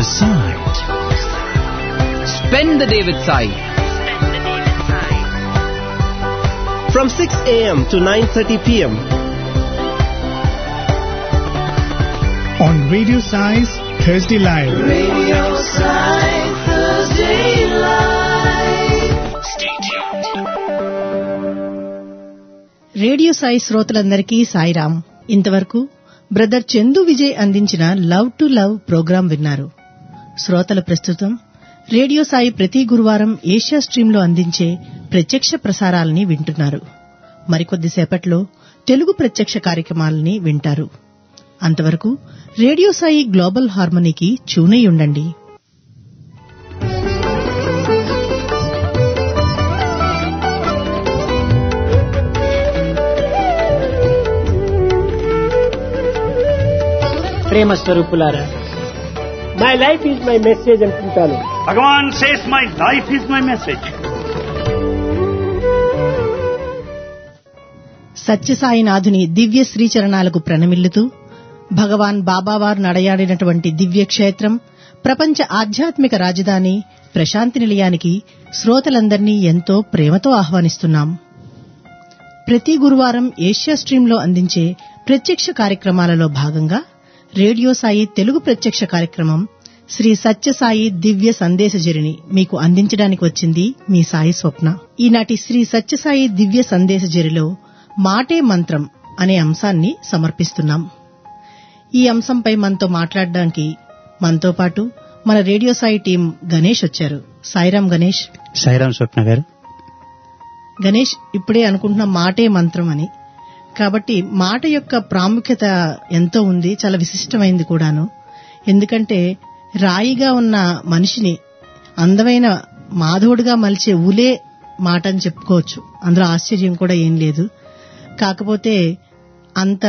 a Sai. Spend the day with Sai. From 6 a.m. to 9.30 p.m. On Radio Sai's Thursday Live. Radio Side Thursday Live. Stay tuned. Radio Sai శ్రోతలందరికీ సాయిరాం ఇంతవరకు brother Chandu Vijay అందించిన love to love programme విన్నారు శ్రోతల ప్రస్తుతం radio Sai ప్రతి గురువారం Asia స్ట్రీంలో అందించే ప్రత్యక్ష ప్రసారాలని వింటున్నారు మరికొద్దిసేపట్లో తెలుగు ప్రత్యక్ష కార్యక్రమాలని వింటారు అంతవరకు రేడియో సాయి గ్లోబల్ హార్మనీకి చూనై ఉండండి ప్రేమ స్వరూపులారా my life is my message అనుకుంటాను Bhagavan says, My life is my message. సత్యసాయినాథుని దివ్య శ్రీచరణాలకు ప్రణమిల్లుతూ భగవాన్ బాబావారు నడయాడినటువంటి దివ్య క్షేత్రం ప్రపంచ ఆధ్యాత్మిక రాజధాని ప్రశాంతి నిలయానికి శ్రోతలందరినీ ఎంతో ప్రేమతో ఆహ్వానిస్తున్నాం ప్రతి గురువారం ఏషియా స్ట్రీంలో అందించే ప్రత్యక్ష కార్యక్రమాలలో భాగంగా రేడియో సాయి తెలుగు ప్రత్యక్ష కార్యక్రమం శ్రీ సత్యసాయి దివ్య సందేశజరిని మీకు అందించడానికి వచ్చింది మీ సాయి స్వప్న ఈనాటి శ్రీ సత్యసాయి దివ్య సందేశజరిలో మాటే మంత్రం అనే అంశాన్ని సమర్పిస్తున్నాం ఈ అంశంపై మనతో మాట్లాడడానికి మనతో పాటు మన రేడియో సాయి టీం గణేష్ వచ్చారు సాయిరాం గణేష్ సాయిరాం స్వప్న గారు గణేష్ ఇప్పుడే అనుకుంటున్న మాటే మంత్రం అని కాబట్టి మాట యొక్క ప్రాముఖ్యత ఎంతో ఉంది చాలా విశిష్టమైంది కూడాను ఎందుకంటే రాయిగా ఉన్న మనిషిని అందమైన మాధవుడిగా మలిచే ఉలే మాట అని చెప్పుకోవచ్చు అందులో ఆశ్చర్యం కూడా ఏం లేదు కాకపోతే అంత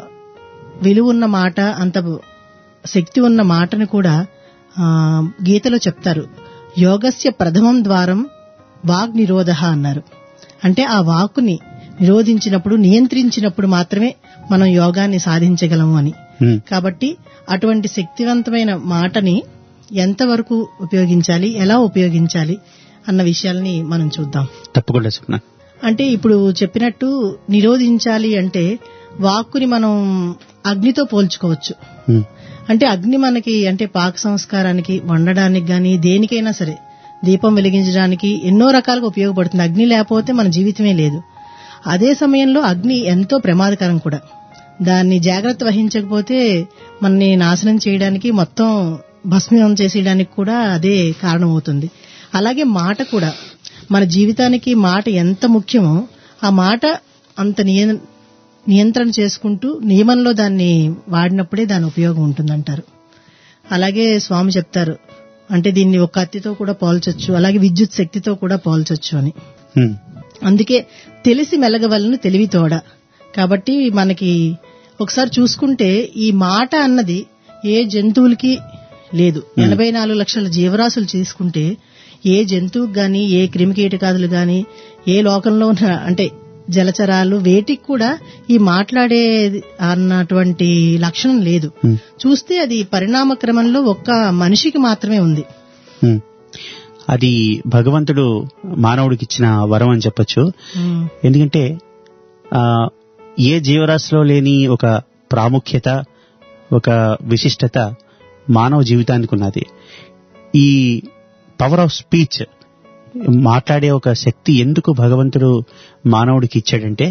విలువ ఉన్న మాట అంత శక్తి ఉన్న మాటను కూడా ఆ, గీతలో చెప్తారు యోగస్య ప్రథమం ద్వారం వాగ్ నిరోధ అన్నారు అంటే ఆ వాక్కుని నిరోధించినప్పుడు నియంత్రించినప్పుడు మాత్రమే మనం యోగాన్ని సాధించగలము అని హ్మ్. కాబట్టి అటువంటి శక్తివంతమైన మాటని ఎంతవరకు ఉపయోగించాలి ఎలా ఉపయోగించాలి అన్న విషయాల్ని మనం చూద్దాం తప్పకుండా స్వప్న అంటే ఇప్పుడు చెప్పినట్టు నిరోధించాలి అంటే వాక్కుని మనం అగ్నితో పోల్చుకోవచ్చు హ్మ్. అంటే అగ్ని మనకి అంటే పాక సంస్కారానికి వండడానికి గాని దేనికైనా సరే దీపం వెలిగించడానికి ఎన్నో రకాలుగా ఉపయోగపడుతుంది అగ్ని లేకపోతే మన జీవితమే లేదు అదే సమయంలో అగ్ని ఎంతో ప్రమాదకరం కూడా దాన్ని జాగ్రత్త వహించకపోతే మనని నాశనం చేయడానికి మొత్తం భస్మం చేసేయడానికి కూడా అదే కారణమవుతుంది అలాగే మాట కూడా మన జీవితానికి మాట ఎంత ముఖ్యమో ఆ మాట అంత నియ- నియంత్రణ చేసుకుంటూ నియమంలో దాన్ని వాడినప్పుడే దాని ఉపయోగం ఉంటుందంటారు అలాగే స్వామి చెప్తారు అంటే దీన్ని ఒక కత్తితో కూడా పోల్చొచ్చు అలాగే విద్యుత్ శక్తితో కూడా పోల్చొచ్చు అని హ్మ్. అందుకే తెలిసి మెలగవలను తెలివితోడ కాబట్టి మనకి ఒకసారి చూసుకుంటే ఈ మాట అన్నది ఏ జంతువులకి లేదు ఎనభై నాలుగు లక్షల జీవరాశులు తీసుకుంటే ఏ జంతువుకి గాని ఏ క్రిమికీటకాదులు గాని ఏ లోకంలో ఉన్న అంటే జలచరాలు వేటికి కూడా ఈ మాట్లాడే అన్నటువంటి లక్షణం లేదు హ్మ్. చూస్తే అది పరిణామ క్రమంలో ఒక్క మనిషికి మాత్రమే ఉంది హ్మ్. అది భగవంతుడు మానవుడికి ఇచ్చిన వరం అని చెప్పొచ్చు ఉమ్, ఎందుకంటే ఆ, ఏ జీవరాశిలో లేని ఒక ప్రాముఖ్యత ఒక విశిష్టత మానవ జీవితానికి ఉన్నది ఈ పవర్ ఆఫ్ స్పీచ్ మాట్లాడే ఒక శక్తి ఎందుకు భగవంతుడు మానవుడికి ఇచ్చాడంటే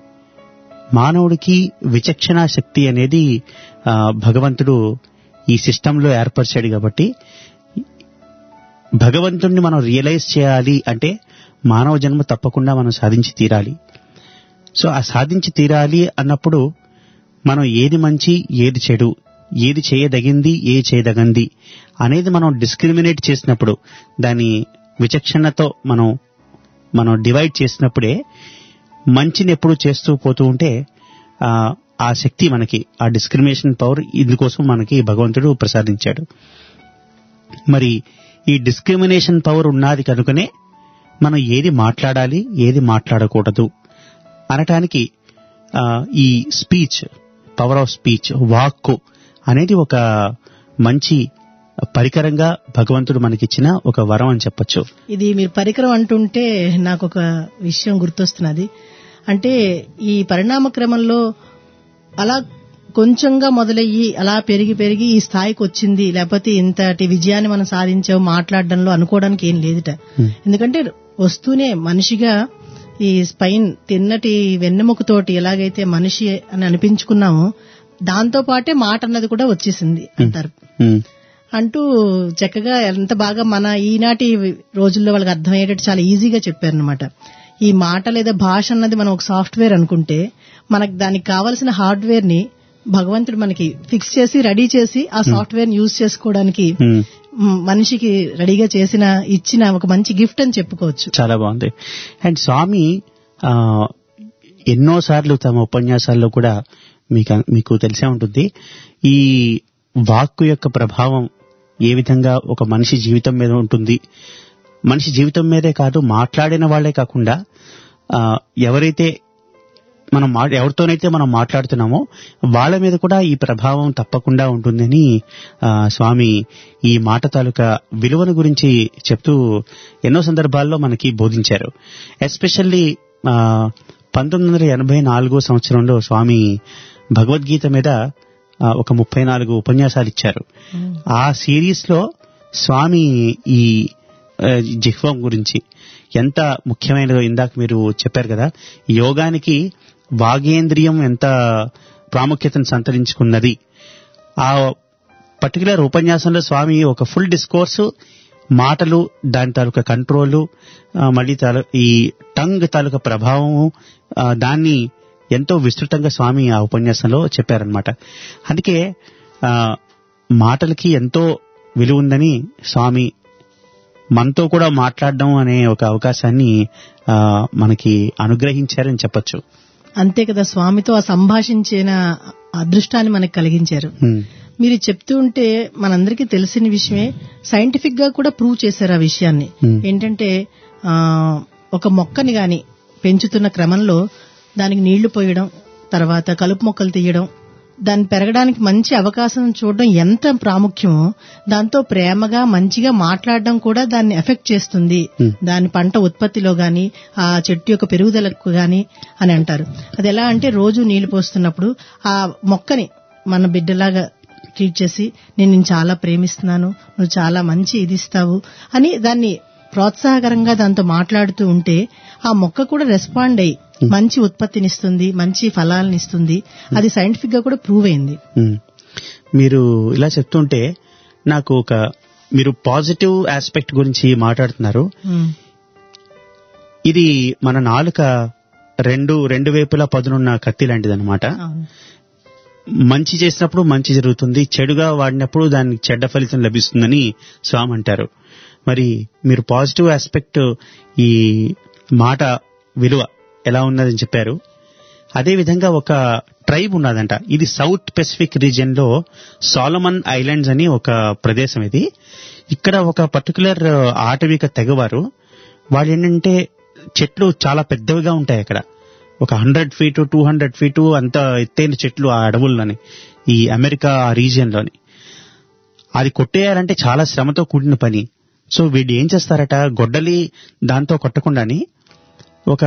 మానవుడికి విచక్షణ శక్తి అనేది ఆ, భగవంతుడు ఈ సిస్టంలో ఏర్పరిచాడు కాబట్టి భగవంతుణ్ణి మనం రియలైజ్ చేయాలి అంటే మానవ జన్మ తప్పకుండా మనం సాధించి తీరాలి సో ఆ సాధించి తీరాలి అన్నప్పుడు మనం ఏది మంచి ఏది చెడు ఏది చేయదగింది ఏ చేయదగంది అనేది మనం డిస్క్రిమినేట్ చేసినప్పుడు దాని విచక్షణతో మనం మనం డివైడ్ చేసినప్పుడే మంచిని ఎప్పుడు చేస్తూ పోతూ ఉంటే ఆ, ఆ శక్తి మనకి ఆ డిస్క్రిమినేషన్ పవర్ ఇందుకోసం మనకి భగవంతుడు ప్రసాదించాడు మరి ఈ డిస్క్రిమినేషన్ పవర్ ఉన్నది కనుకనే మనం ఏది మాట్లాడాలి ఏది మాట్లాడకూడదు అనటానికి ఆ, ఈ స్పీచ్ పవర్ ఆఫ్ స్పీచ్ వాక్కు అనేది ఒక మంచి పరికరంగా భగవంతుడు మనకిచ్చిన ఒక వరం అని చెప్పొచ్చు ఇది మీరు పరికరం అంటుంటే నాకు ఒక విషయం గుర్తొస్తున్నది అంటే ఈ పరిణామ క్రమంలో అలా కొంచెంగా మొదలయ్యి అలా పెరిగి పెరిగి ఈ స్థాయికి వచ్చింది లేకపోతే ఇంతటి విజయాన్ని మనం సాధించాం మాట్లాడడంలో అనుకోవడానికి ఏం లేదుట ఎందుకంటే వస్తూనే మనిషిగా ఈ స్పైన్ తిన్నటి వెన్నెముకతోటి ఎలాగైతే మనిషి అని అనిపించుకున్నామో దాంతో పాటే మాట అన్నది కూడా వచ్చేసింది అంటారు ఉమ్, అంటూ చక్కగా ఎంత బాగా మన ఈనాటి రోజుల్లో వాళ్ళకి అర్థమయ్యేటట్టు చాలా ఈజీగా చెప్పారనమాట ఈ మాట లేదా భాష అన్నది మనం ఒక సాఫ్ట్వేర్ అనుకుంటే మనకు దానికి కావలసిన హార్డ్వేర్ ని భగవంతుడు మనకి ఫిక్స్ చేసి రెడీ చేసి ఆ సాఫ్ట్వేర్ ని యూజ్ చేసుకోవడానికి ఉమ్. మ్, మనిషికి రెడీగా చేసిన ఇచ్చిన ఒక మంచి గిఫ్ట్ అని చెప్పుకోవచ్చు చాలా బాగుంది అండ్ స్వామి ఆ, ఎన్నో సార్లు తమ ఉపన్యాసాల్లో కూడా మీకు మీకు తెలిసే ఉంటుంది ఈ వాక్కు యొక్క ప్రభావం ఏ విధంగా ఒక మనిషి జీవితం మీద ఉంటుంది మనిషి జీవితం మీదే కాదు మాట్లాడిన వాళ్లే కాకుండా ఆ, ఎవరైతే మనం మా ఎవరితోనైతే మనం మాట్లాడుతున్నామో వాళ్ళ మీద కూడా ఈ ప్రభావం తప్పకుండా ఉంటుందని ఆ, స్వామి ఈ మాట తాలూకా విలువను గురించి చెప్తూ ఎన్నో సందర్భాల్లో మనకి బోధించారు ఎస్పెషల్లీ పంతొమ్మిది వందల ఎనభై నాలుగో సంవత్సరంలో స్వామి భగవద్గీత మీద ఆ, ఒక ముప్పై నాలుగు ఉపన్యాసాలు ఇచ్చారు ఆ సిరీస్ లో స్వామి ఈ ఆ, జిహ్వం గురించి ఎంత ముఖ్యమైనదో ఇందాక మీరు చెప్పారు కదా యోగానికి వాగేంద్రియం ఎంత ప్రాముఖ్యతను సంతరించుకున్నది ఆ పర్టికులర్ ఉపన్యాసంలో స్వామి ఒక ఫుల్ డిస్కోర్సు మాటలు దాని తాలూకా కంట్రోలు ఆ, మళ్ళీ తాలూ- ఈ టంగ్ తాలూకా ప్రభావము ఆ, దాన్ని ఎంతో విస్తృతంగా స్వామి ఆ ఉపన్యాసంలో చెప్పారనమాట అందుకే ఆ, మాటలకి ఎంతో విలువ ఉందని స్వామి మనతో కూడా మాట్లాడడం అనే ఒక అవకాశాన్ని ఆ, మనకి అనుగ్రహించారని చెప్పొచ్చు అంతే కదా స్వామితో ఆ సంభాషించిన అదృష్టాన్ని మనకు కలిగించారు హ్మ్. మీరు చెప్తూ ఉంటే మనందరికీ తెలిసిన విషయమే సైంటిఫిక్ గా కూడా ప్రూవ్ చేశారు ఆ విషయాన్ని Hmm. ఏంటంటే ఆ, ఒక మొక్కని గాని పెంచుతున్న క్రమంలో దానికి నీళ్లు పోయడం తర్వాత కలుపు మొక్కలు తీయడం దాన్ని పెరగడానికి మంచి అవకాశం చూడడం ఎంత ప్రాముఖ్యమో దాంతో ప్రేమగా మంచిగా మాట్లాడడం కూడా దాన్ని ఎఫెక్ట్ చేస్తుంది దాని పంట ఉత్పత్తిలో గాని ఆ చెట్టు యొక్క పెరుగుదలకు గాని అని అంటారు అది ఎలా అంటే రోజు నీళ్లు పోస్తున్నప్పుడు ఆ మొక్కని మన బిడ్డలాగా ట్రీట్ చేసి నేను నిన్ను చాలా ప్రేమిస్తున్నాను నువ్వు చాలా మంచి ఇది ఇస్తావు అని దాన్ని ప్రోత్సాహకరంగా దాంతో మాట్లాడుతూ ఉంటే ఆ మొక్క కూడా రెస్పాండ్ అయ్యి మంచి ఉత్పత్తినిస్తుంది మంచి ఫలాలను ఇస్తుంది అది సైంటిఫిక్ గా కూడా ప్రూవ్ అయింది మ్మ్. మీరు ఇలా చెప్తుంటే నాకు ఒక మీరు పాజిటివ్ ఆస్పెక్ట్ గురించి మాట్లాడుతున్నారు ఉమ్, ఇది మన నాలుక రెండు రెండు వైపులా పదునున్న కత్తి లాంటిది అనమాట అవును మంచి చేసినప్పుడు మంచి జరుగుతుంది చెడుగా వాడినప్పుడు దానికి చెడ్డ ఫలితం లభిస్తుందని స్వామి అంటారు మరి మీరు పాజిటివ్ ఆస్పెక్ట్ ఈ మాట విలువ ఎలా ఉన్నదని చెప్పారు అదే విధంగా ఒక ట్రైబ్ ఉన్నదంట ఇది సౌత్ పెసిఫిక్ రీజియన్ లో సాలమన్ ఐలాండ్స్ అని ఒక ప్రదేశం ఇది ఇక్కడ ఒక పర్టికులర్ ఆటవిక తెగవారు వాళ్ళు ఏంటంటే చెట్లు చాలా పెద్దవిగా ఉంటాయి అక్కడ ఒక hundred feet two hundred feet అంత ఎత్తైన చెట్లు ఆ అడవుల్లోని ఈ అమెరికా ఆ రీజియన్ లోని అది కొట్టేయాలంటే చాలా శ్రమతో కూడిన పని సో వీళ్ళు ఏం చేస్తారట గొడ్డలి దాంతో కొట్టకుండాని ఒక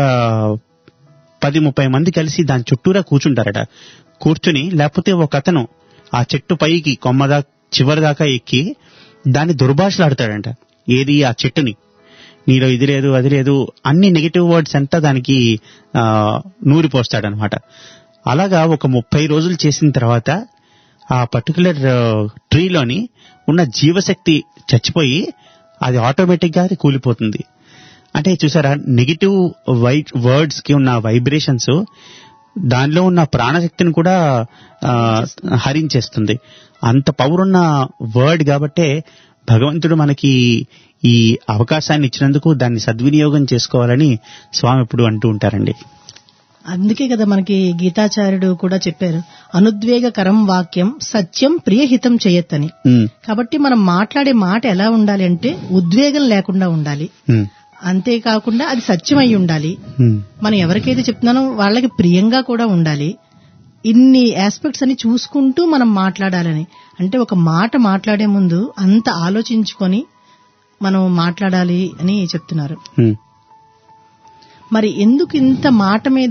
పది ముప్పై మంది కలిసి దాని చుట్టూరా కూర్చుంటారట కూర్చుని లేకపోతే ఒక అతను ఆ చెట్టు పైకి కొమ్మ దా చివరి దాకా ఎక్కి దాన్ని దుర్భాషలాడతాడంట ఏది ఆ చెట్టుని నీలో ఇది లేదు అది లేదు అన్ని నెగిటివ్ వర్డ్స్ అంతా దానికి ఆ, నూరిపోస్తాడనమాట అలాగా ఒక ముప్పై రోజులు చేసిన తర్వాత ఆ పర్టికులర్ ట్రీలోని ఉన్న జీవశక్తి చచ్చిపోయి అది ఆటోమేటిక్ గా అది కూలిపోతుంది అంటే చూసారా నెగిటివ్ వైట్ వర్డ్స్ కి ఉన్న వైబ్రేషన్స్ దానిలో ఉన్న ప్రాణశక్తిని కూడా ఆ, హరించేస్తుంది అంత పవర్ ఉన్న వర్డ్ కాబట్టే భగవంతుడు మనకి ఈ అవకాశాన్ని ఇచ్చినందుకు దాన్ని సద్వినియోగం చేసుకోవాలని స్వామి ఎప్పుడు అంటూ ఉంటారండి అందుకే కదా మనకి గీతాచార్యుడు కూడా చెప్పారు అనుద్వేగకరం వాక్యం సత్యం ప్రియహితం చేయత్తని ఉమ్, కాబట్టి మనం మాట్లాడే మాట ఎలా ఉండాలి అంటే ఉద్వేగం లేకుండా ఉండాలి ఉమ్, అంతేకాకుండా అది సత్యమై ఉండాలి ఉమ్, మనం ఎవరికైతే చెప్తున్నానో వాళ్ళకి ప్రియంగా కూడా ఉండాలి ఇన్ని ఆస్పెక్ట్స్ అని చూసుకుంటూ మనం మాట్లాడాలని అంటే ఒక మాట మాట్లాడే ముందు అంత ఆలోచించుకొని మనం మాట్లాడాలి అని చెప్తున్నారు ఉమ్, మరి ఎందుకు ఇంత మాట మీద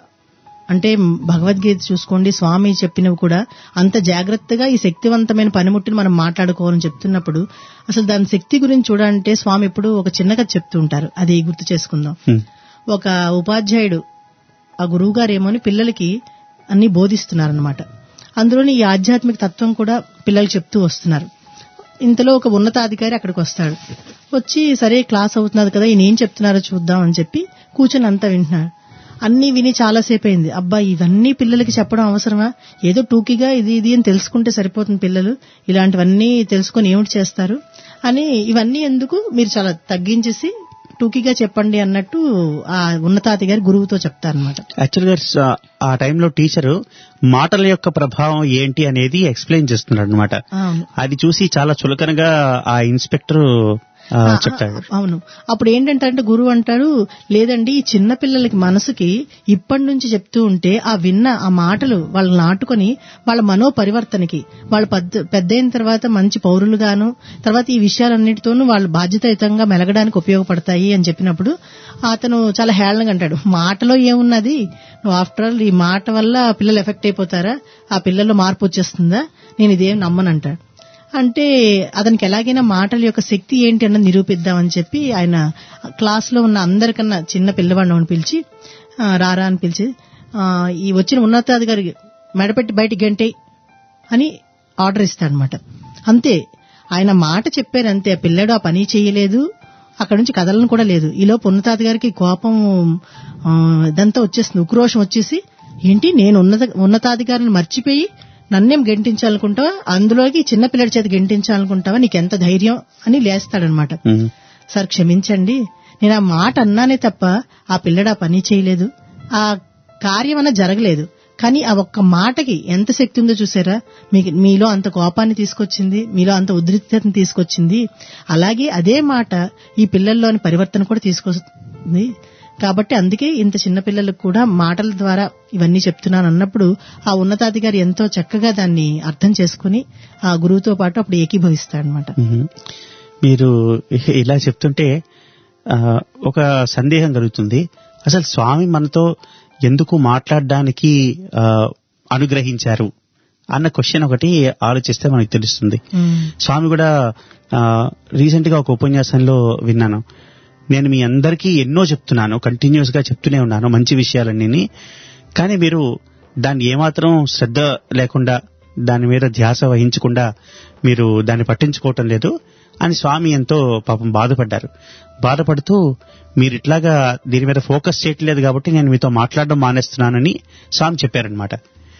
అంటే భగవద్గీత చూసుకోండి స్వామి చెప్పినవి కూడా అంత జాగ్రత్తగా ఈ శక్తివంతమైన పనిముట్టుని మనం మాట్లాడుకోవాలని చెప్తున్నప్పుడు అసలు దాని శక్తి గురించి చూడాలంటే స్వామి ఇప్పుడు ఒక చిన్న కథ చెప్తూ ఉంటారు అది గుర్తు చేసుకుందాం ఉమ్, ఒక ఉపాధ్యాయుడు ఆ గురువు గారు ఏమోని పిల్లలకి అన్ని బోధిస్తున్నారనమాట అందులోని ఈ ఆధ్యాత్మిక తత్వం కూడా పిల్లలు చెప్తూ వస్తున్నారు ఇంతలో ఒక ఉన్నతాధికారి అక్కడికి వస్తాడు వచ్చి సరే క్లాస్ అవుతున్నది కదా ఈయన ఏం చెప్తున్నారో చూద్దాం అని చెప్పి కూర్చొని అంతా వింటున్నాడు అన్ని విని చాలాసేపు అయింది అబ్బా ఇవన్నీ పిల్లలకి చెప్పడం అవసరమా ఏదో టూకీగా ఇది ఇది అని తెలుసుకుంటే సరిపోతుంది పిల్లలు ఇలాంటివన్నీ తెలుసుకొని ఏమిటి చేస్తారు అని ఇవన్నీ ఎందుకు మీరు చాలా తగ్గించేసి టూకీగా చెప్పండి అన్నట్టు ఆ ఉన్నతాధికారి గురువుతో చెప్తారనమాట యాక్చువల్గా స- ఆ టైంలో టీచరు మాటల యొక్క ప్రభావం ఏంటి అనేది ఎక్స్ప్లెయిన్ చేస్తున్నాడు అనమాట అవును అది చూసి చాలా చులకనగా ఆ ఇన్స్పెక్టర్ ఆ, ఆ, చెప్తాడు ఆ, అవును అప్పుడు ఏంటంటే గురువు అంటాడు లేదండి ఈ చిన్న పిల్లలకి మనసుకి ఇప్పటి నుంచి చెప్తూ ఉంటే ఆ విన్న ఆ మాటలు వాళ్ళు నాటుకొని వాళ్ళ మనో పరివర్తనకి వాళ్ళు పెద్ద పెద్ద అయిన తర్వాత మంచి పౌరులుగాను తర్వాత ఈ విషయాలన్నిటితోనూ వాళ్ళు బాధ్యతాయుతంగా మెలగడానికి ఉపయోగపడతాయి అని చెప్పినప్పుడు అతను చాలా హేళనగా అంటాడు మాటలో ఏమున్నది నువ్వు ఆఫ్టర్ ఆల్ ఈ మాట వల్ల పిల్లలు ఎఫెక్ట్ అయిపోతారా ఆ పిల్లల్లో మార్పు వచ్చేస్తుందా నేను ఇదేం నమ్మనంటాడు అంటే అతనికి ఎలాగైనా మాటల యొక్క శక్తి ఏంటి అన్నది నిరూపిద్దామని చెప్పి ఆయన క్లాస్ లో ఉన్న అందరికన్నా చిన్న పిల్లవాడిని పిలిచి ఆ, రారా అని పిలిచి ఆ, ఈ వచ్చిన ఉన్నతాధికారి మెడపెట్టి బయటికి గంటే అని ఆర్డర్ ఇస్తాడనమాట అంతే ఆయన మాట చెప్పారు అంతే ఆ పిల్లడు ఆ పని చేయలేదు అక్కడ నుంచి కదలను కూడా లేదు ఈలోపు ఉన్నతాధికారికి కోపం ఆ, ఇదంతా వచ్చేస్తుంది ఉక్రోషం వచ్చేసి ఏంటి నేను ఉన్నత ఉన్నతాధికారిని మర్చిపోయి నన్నేం గెంటించాలనుకుంటావా అందులోకి చిన్న పిల్లడి చేతి గెంటించాలనుకుంటావా నీకెంత ధైర్యం అని లేస్తాడనమాట ఉమ్, సార్ క్షమించండి నేను ఆ మాట అన్నానే తప్ప ఆ పిల్లడు ఆ పని చేయలేదు ఆ కార్యం అన్న జరగలేదు కానీ ఆ ఒక్క మాటకి ఎంత శక్తి ఉందో చూసారా మీకు మీలో అంత కోపాన్ని తీసుకొచ్చింది మీలో అంత ఉద్రిక్తతను తీసుకొచ్చింది అలాగే అదే మాట ఈ పిల్లల్లోని పరివర్తన కూడా తీసుకొస్తుంది కాబట్టి అందుకే ఇంత చిన్న పిల్లలకు కూడా మాటల ద్వారా ఇవన్నీ చెప్తున్నాను అన్నప్పుడు ఆ ఉన్నతాధికారి ఎంతో చక్కగా దాన్ని అర్థం చేసుకుని ఆ గురువుతో పాటు అప్పుడు ఏకీభవిస్తాడనమాట ఉమ్. మీరు ఇలా చెప్తుంటే ఆ, ఒక సందేహం కలుగుతుంది అసలు స్వామి మనతో ఎందుకు మాట్లాడడానికి ఆ, అనుగ్రహించారు అన్న క్వశ్చన్ ఒకటి ఆలోచిస్తే మనకు తెలుస్తుంది స్వామి కూడా రీసెంట్ గా ఒక ఉపన్యాసంలో విన్నాను నేను మీ అందరికీ ఎన్నో చెప్తున్నాను కంటిన్యూస్ గా చెప్తూనే ఉన్నాను మంచి విషయాలన్నీ కానీ మీరు దాన్ని ఏమాత్రం శ్రద్ధ లేకుండా దాని మీద ధ్యాస వహించకుండా మీరు దాన్ని పట్టించుకోవటం లేదు అని స్వామి ఎంతో పాపం బాధపడ్డారు బాధపడుతూ మీరు ఇట్లాగా దీని మీద ఫోకస్ చేయట్లేదు కాబట్టి నేను మీతో మాట్లాడడం మానేస్తున్నానని స్వామి చెప్పారనమాట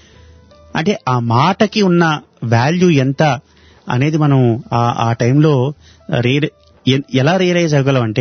అంటే ఆ మాటకి ఉన్న వాల్యూ ఎంత అనేది మనం ఆ- ఆ టైంలో రియల్ ఎలా రియలైజ్ అవ్వగలం అంటే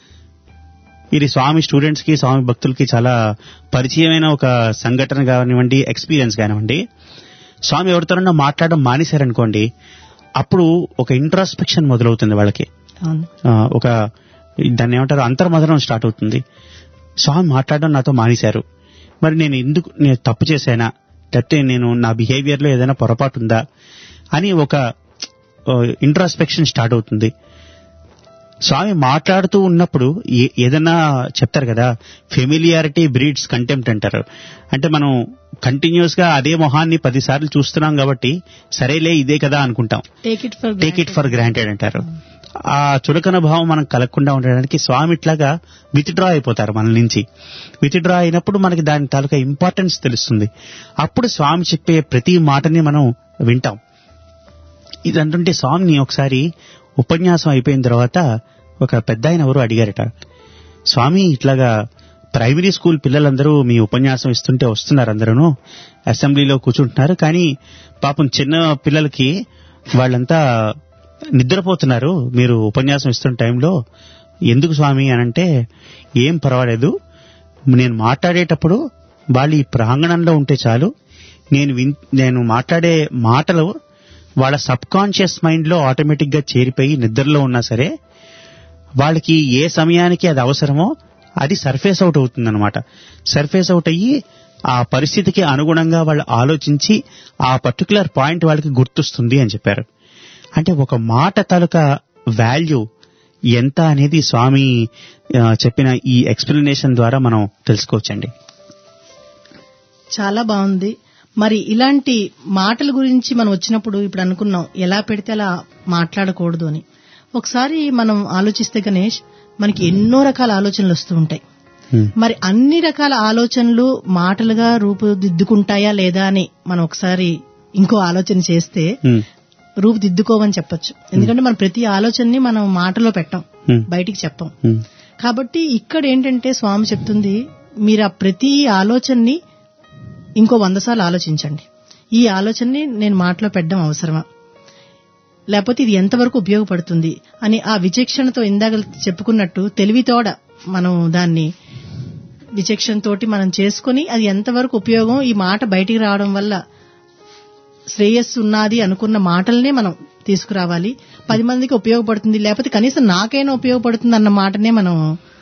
ఇది స్వామి స్టూడెంట్స్ కి స్వామి భక్తులకి చాలా పరిచయమైన ఒక సంఘటన కానివ్వండి ఎక్స్పీరియన్స్ కానివ్వండి స్వామి ఎవరితోనన్నా మాట్లాడడం మానేశారనుకోండి అప్పుడు ఒక ఇంట్రాస్పెక్షన్ మొదలవుతుంది వాళ్ళకి అవును ఆ, ఒక దాన్ని ఏమంటారు అంతర్మదనం స్టార్ట్ అవుతుంది స్వామి మాట్లాడడం నాతో మానేశారు మరి నేను ఎందుకు నేను తప్పు చేశానా లేకపోతే నేను నా బిహేవియర్ లో ఏదైనా పొరపాటు ఉందా అని ఒక ఇంట్రాస్పెక్షన్ స్టార్ట్ అవుతుంది స్వామి మాట్లాడుతూ ఉన్నప్పుడు ఏ- ఏదైనా చెప్తారు కదా ఫెమిలియారిటీ బ్రీడ్స్ కంటెంప్ట్ అంటారు అంటే మనం కంటిన్యూస్ గా అదే మొహాన్ని పదిసార్లు చూస్తున్నాం కాబట్టి సరేలే ఇదే కదా అనుకుంటాం take it for take it for granted అంటారు ఆ చులకన భావం మనం కలగకుండా ఉండడానికి స్వామి ఇట్లాగా విత్డ్రా అయిపోతారు మన నుంచి విత్డ్రా అయినప్పుడు మనకి దాని తాలూకా ఇంపార్టెన్స్ తెలుస్తుంది అప్పుడు స్వామి చెప్పే ప్రతి మాటని మనం వింటాం ఇది అంటుంటే స్వామిని ఒకసారి ఉపన్యాసం అయిపోయిన తర్వాత ఒక పెద్ద ఆయన ఎవరు అడిగారట స్వామి ఇట్లాగా ప్రైమరీ స్కూల్ పిల్లలందరూ మీ ఉపన్యాసం ఇస్తుంటే వస్తున్నారు అందరూ అసెంబ్లీలో కూర్చుంటున్నారు కానీ పాపం చిన్న పిల్లలకి వాళ్ళంతా నిద్రపోతున్నారు మీరు ఉపన్యాసం ఇస్తున్న టైంలో ఎందుకు స్వామి అని అంటే ఏం పర్వాలేదు నేను మాట్లాడేటప్పుడు వాళ్ళు ఈ ప్రాంగణంలో ఉంటే చాలు నేను విన్ నేను మాట్లాడే మాటలు వాళ్ళ సబ్ కాన్షియస్ మైండ్ లో ఆటోమేటిక్ గా చేరిపోయి నిద్రలో ఉన్నా సరే వాళ్ళకి ఏ సమయానికి అది అవసరమో అది సర్ఫేస్ అవుట్ అవుతుందన్నమాట సర్ఫేస్ అవుట్ అయ్యి ఆ పరిస్థితికి అనుగుణంగా వాళ్ళు ఆలోచించి ఆ పర్టికులర్ పాయింట్ వాళ్ళకి గుర్తొస్తుంది అని చెప్పారు అంటే ఒక మాట తాలూకా వాల్యూ ఎంత అనేది స్వామి ఆ, చెప్పిన ఈ ఎక్స్ప్లెనేషన్ ద్వారా మనం తెలుసుకోవచ్చండి చాలా బాగుంది మరి ఇలాంటి మాటల గురించి మనం వచ్చినప్పుడు ఇప్పుడు అనుకున్నాం ఎలా పెడితే అలా మాట్లాడకూడదు అని ఒకసారి మనం ఆలోచిస్తే గణేష్ మనకి ఎన్నో రకాల ఆలోచనలు వస్తూ ఉంటాయి హ్మ్. మరి అన్ని రకాల ఆలోచనలు మాటలుగా రూపుదిద్దుకుంటాయా లేదా అని మనం ఒకసారి ఇంకో ఆలోచన చేస్తే హ్మ్. రూపుదిద్దుకోవని చెప్పొచ్చు ఎందుకంటే మనం ప్రతి ఆలోచనని మనం మాటలో పెట్టం హ్మ్. బయటికి చెప్పం హ్మ్. కాబట్టి ఇక్కడ ఏంటంటే స్వామి చెప్తుంది మీరు ఆ ప్రతి ఆలోచనని ఇంకో వంద సార్లు ఆలోచించండి ఈ ఆలోచనని నేను మాటలో పెట్టడం అవసరమా లేకపోతే ఇది ఎంతవరకు ఉపయోగపడుతుంది అని ఆ విచక్షణతో ఇందాక చెప్పుకున్నట్టు తెలివితోడ మనం దాన్ని విచక్షణతోటి మనం చేసుకొని అది ఎంతవరకు ఉపయోగం ఈ మాట బయటికి రావడం వల్ల శ్రేయస్సు ఉన్నది అనుకున్న మాటలనే మనం తీసుకురావాలి పది మందికి ఉపయోగపడుతుంది లేకపోతే కనీసం నాకైనా ఉపయోగపడుతుంది అన్న మాటనే మనం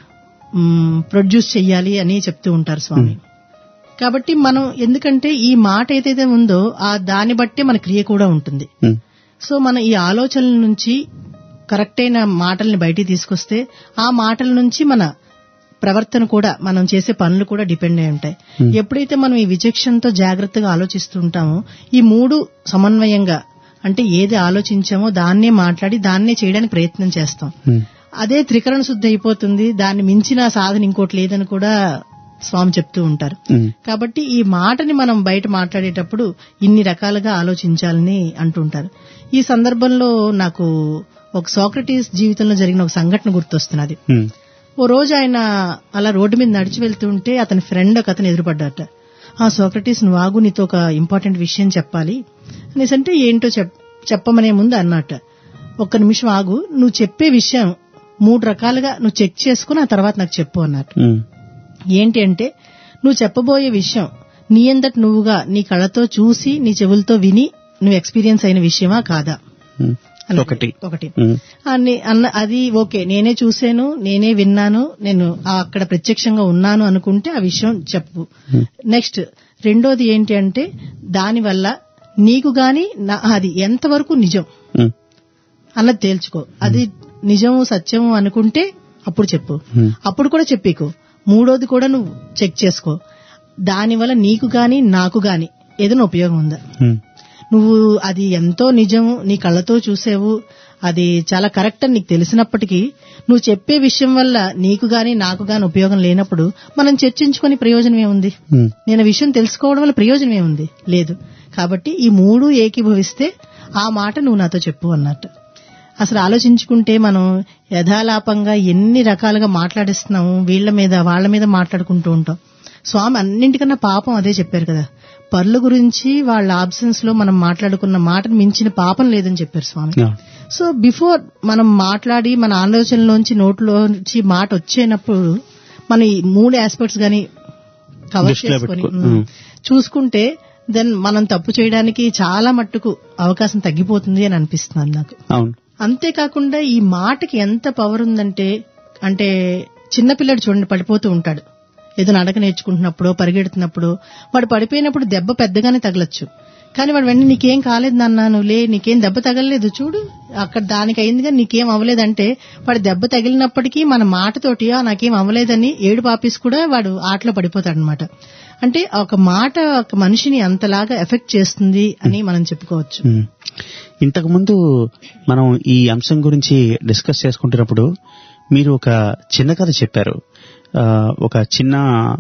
ప్రొడ్యూస్ చెయ్యాలి అని చెప్తూ ఉంటారు స్వామి కాబట్టి మనం ఎందుకంటే ఈ మాట ఏదైతే ఉందో ఆ దాన్ని బట్టే మన క్రియ కూడా ఉంటుంది హ్మ్. సో మన ఈ ఆలోచనల నుంచి కరెక్ట్ అయిన మాటల్ని బయటికి తీసుకొస్తే ఆ మాటల నుంచి మన ప్రవర్తన కూడా మనం చేసే పనులు కూడా డిపెండ్ అయి ఉంటాయి ఎప్పుడైతే మనం ఈ విచక్షణతో జాగ్రత్తగా ఆలోచిస్తూ ఉంటామో ఈ మూడు సమన్వయంగా అంటే ఏది ఆలోచించామో దాన్నే మాట్లాడి దాన్నే చేయడానికి ప్రయత్నం చేస్తాం హ్మ్. అదే త్రికరణ శుద్ధి అయిపోతుంది దాన్ని మించిన సాధన ఇంకోటి లేదని కూడా స్వామి చెప్తూ ఉంటారు హ్మ్. కాబట్టి ఈ మాటని మనం బయట మాట్లాడేటప్పుడు ఇన్ని రకాలుగా ఆలోచించాలని అంటుంటారు ఈ సందర్భంలో నాకు ఒక సోక్రటీస్ జీవితంలో జరిగిన ఒక సంఘటన గుర్తొస్తున్నది హ్మ్. ఓ రోజు ఆయన అలా రోడ్డు మీద నడిచి వెళ్తుంటే అతని ఫ్రెండ్ ఒక అతను ఎదురుపడ్డాట ఆ సోక్రటీస్ నువ్వు ఆగు నీతో ఒక ఇంపార్టెంట్ విషయం చెప్పాలి అనేసి అంటే ఏంటో చెప్ చెప్పమనే ముందు అన్నట్ట ఒక్క నిమిషం ఆగు నువ్వు చెప్పే విషయం మూడు రకాలుగా నువ్వు చెక్ చేసుకుని ఆ తర్వాత నాకు చెప్పు అన్నట్టు హ్మ్. ఏంటి అంటే నువ్వు చెప్పబోయే విషయం నీ అంతటి నువ్వుగా నీ కళ్ళతో చూసి నీ చెవులతో విని నువ్వు ఎక్స్పీరియన్స్ అయిన విషయమా కాదా హ్మ్. అన్నది. ఒకటి ఒకటి హ్మ్. అన్ని అన్న అది ఓకే నేనే చూశాను నేనే విన్నాను నేను ఆ అక్కడ ప్రత్యక్షంగా ఉన్నాను అనుకుంటే ఆ విషయం చెప్పు నెక్స్ట్ రెండోది ఏంటి అంటే దానివల్ల నీకు గాని నా- అది ఎంతవరకు నిజం హ్మ్. అన్నది తేల్చుకో అది నిజము సత్యము అనుకుంటే అప్పుడు చెప్పు హ్మ్. అప్పుడు కూడా చెప్పికు మూడోది కూడా నువ్వు చెక్ చేసుకో దానివల్ల నీకు గాని నాకు గాని ఏదైనా ఉపయోగం ఉందా హ్మ్. నువ్వు అది ఎంతో నిజము నీ కళ్ళతో చూసావు అది చాలా కరెక్ట్ అని నీకు తెలిసినప్పటికీ నువ్వు చెప్పే విషయం వల్ల నీకు గాని నాకు గాని ఉపయోగం లేనప్పుడు మనం చర్చించుకొని ప్రయోజనం ఏముంది హ్మ్. నేను ఆ విషయం తెలుసుకోవడం వల్ల ప్రయోజనం ఏముంది లేదు కాబట్టి ఈ మూడు ఏకీభవిస్తే ఆ మాట నువ్వు నాతో చెప్పు అన్నట్టు అసలు ఆలోచించుకుంటే మనం యథాలాపంగా ఎన్ని రకాలుగా మాట్లాడిస్తున్నాము వీళ్ళ మీద వాళ్ళ మీద మాట్లాడుకుంటూ ఉంటాం స్వామి అన్నింటికన్నా పాపం అదే చెప్పారు కదా పర్ల గురించి వాళ్ళ ఆబ్సెన్స్ లో మనం మాట్లాడుకున్న మాటను మించిన పాపం లేదని చెప్పారు స్వామి యా. సో బిఫోర్ మనం మాట్లాడి మన ఆలోచనలోంచి నోట్లోంచి మాట వచ్చేటప్పుడు మన ఈ మూడు ఆస్పెక్ట్స్ గాని కవర్ దృష్టిలో చేసుకొని పెట్టుకో- ఉమ్, ఉమ్. చూసుకుంటే దెన్ మనం తప్పు చేయడానికి చాలా మట్టుకు అవకాశం తగ్గిపోతుంది అని అనిపిస్తుంది నాకు అవును అంతేకాకుండా ఈ మాటకి ఎంత పవర్ ఉందంటే అంటే చిన్నపిల్లడు చూడండి పడిపోతూ ఉంటాడు ఏదో నడక నేర్చుకుంటున్నప్పుడు పరిగెడుతున్నప్పుడు వాడు పడిపోయినప్పుడు దెబ్బ పెద్దగానే తగలొచ్చు కానీ వాడు వెంటనే నీకేం కాలేదు నాన్న నువ్వు లే నీకేం దెబ్బ తగలలేదు చూడు అక్కడ దానికి అయింది కానీ నీకేం అవ్వలేదంటే వాడు దెబ్బ తగిలినప్పటికీ మన మాటతోటి "ఆ, నాకేం అవ్వలేదని ఏడు పాపేసి కూడా వాడు ఆటలో పడిపోతాడనమాట అంటే ఒక మాట ఒక మనిషిని అంతలాగా ఎఫెక్ట్ చేస్తుంది అని మనం చెప్పుకోవచ్చు మ్మ్. ఇంతకుముందు మనం ఈ అంశం గురించి డిస్కస్ చేసుకుంటున్నప్పుడు మీరు ఒక చిన్న కథ చెప్పారు ఆ, ఒక చిన్న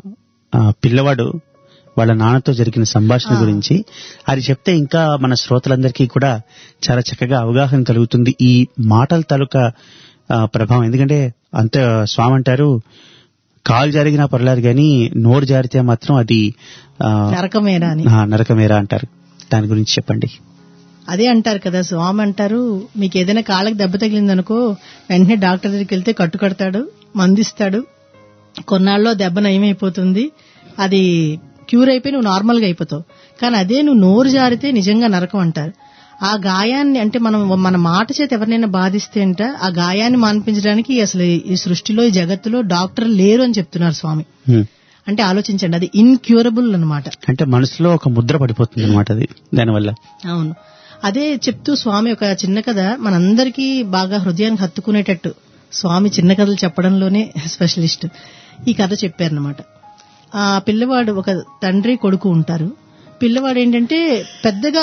ఆ, పిల్లవాడు వాళ్ళ నాన్నతో జరిగిన సంభాషణ ఆ. గురించి అది చెప్తే ఇంకా మన శ్రోతలందరికీ కూడా చాలా చక్కగా అవగాహన కలుగుతుంది ఈ మాటల తాలూకా ఆ, ప్రభావం ఎందుకంటే అంత స్వామి అంటారు కాలు జరిగినా పర్లేదు కానీ నోరు జారితే మాత్రం అది ఆ, నరకమేనా అని ఆ, నరకమేరా అంటారు దాని గురించి చెప్పండి అదే అంటారు కదా స్వామి అంటారు మీకు ఏదైనా కాళ్ళకి దెబ్బ తగిలిందనుకో వెంటనే డాక్టర్ దగ్గరికి వెళ్తే కట్టు కడతాడు మందిస్తాడు కొన్నాళ్ళలో దెబ్బ నయమైపోతుంది అది క్యూర్ అయిపోయి నువ్వు నార్మల్ గా అయిపోతావు కానీ అదే నువ్వు నోరు జారితే నిజంగా నరకం అంటారు ఆ గాయాన్ని అంటే మనం మన మాట చేత ఎవరినైనా బాధిస్తే అంట ఆ గాయాన్ని మాన్పించడానికి అసలు ఈ సృష్టిలో ఈ జగత్తులో డాక్టర్ లేరు అని చెప్తున్నారు స్వామి మ్మ్. అంటే ఆలోచించండి అది ఇన్క్యూరబుల్ అన్నమాట అంటే మనసులో ఒక ముద్ర పడిపోతుంది అనమాట అది దానివల్ల అవును అదే చెప్తూ స్వామి ఒక చిన్న కథ మనందరికీ బాగా హృదయానికి హత్తుకునేటట్టు స్వామి చిన్న కథలు చెప్పడంలోనే స్పెషలిస్ట్ ఈ కథ చెప్పారనమాట ఆ పిల్లవాడు ఒక తండ్రి కొడుకు ఉంటారు పిల్లవాడు ఏంటంటే పెద్దగా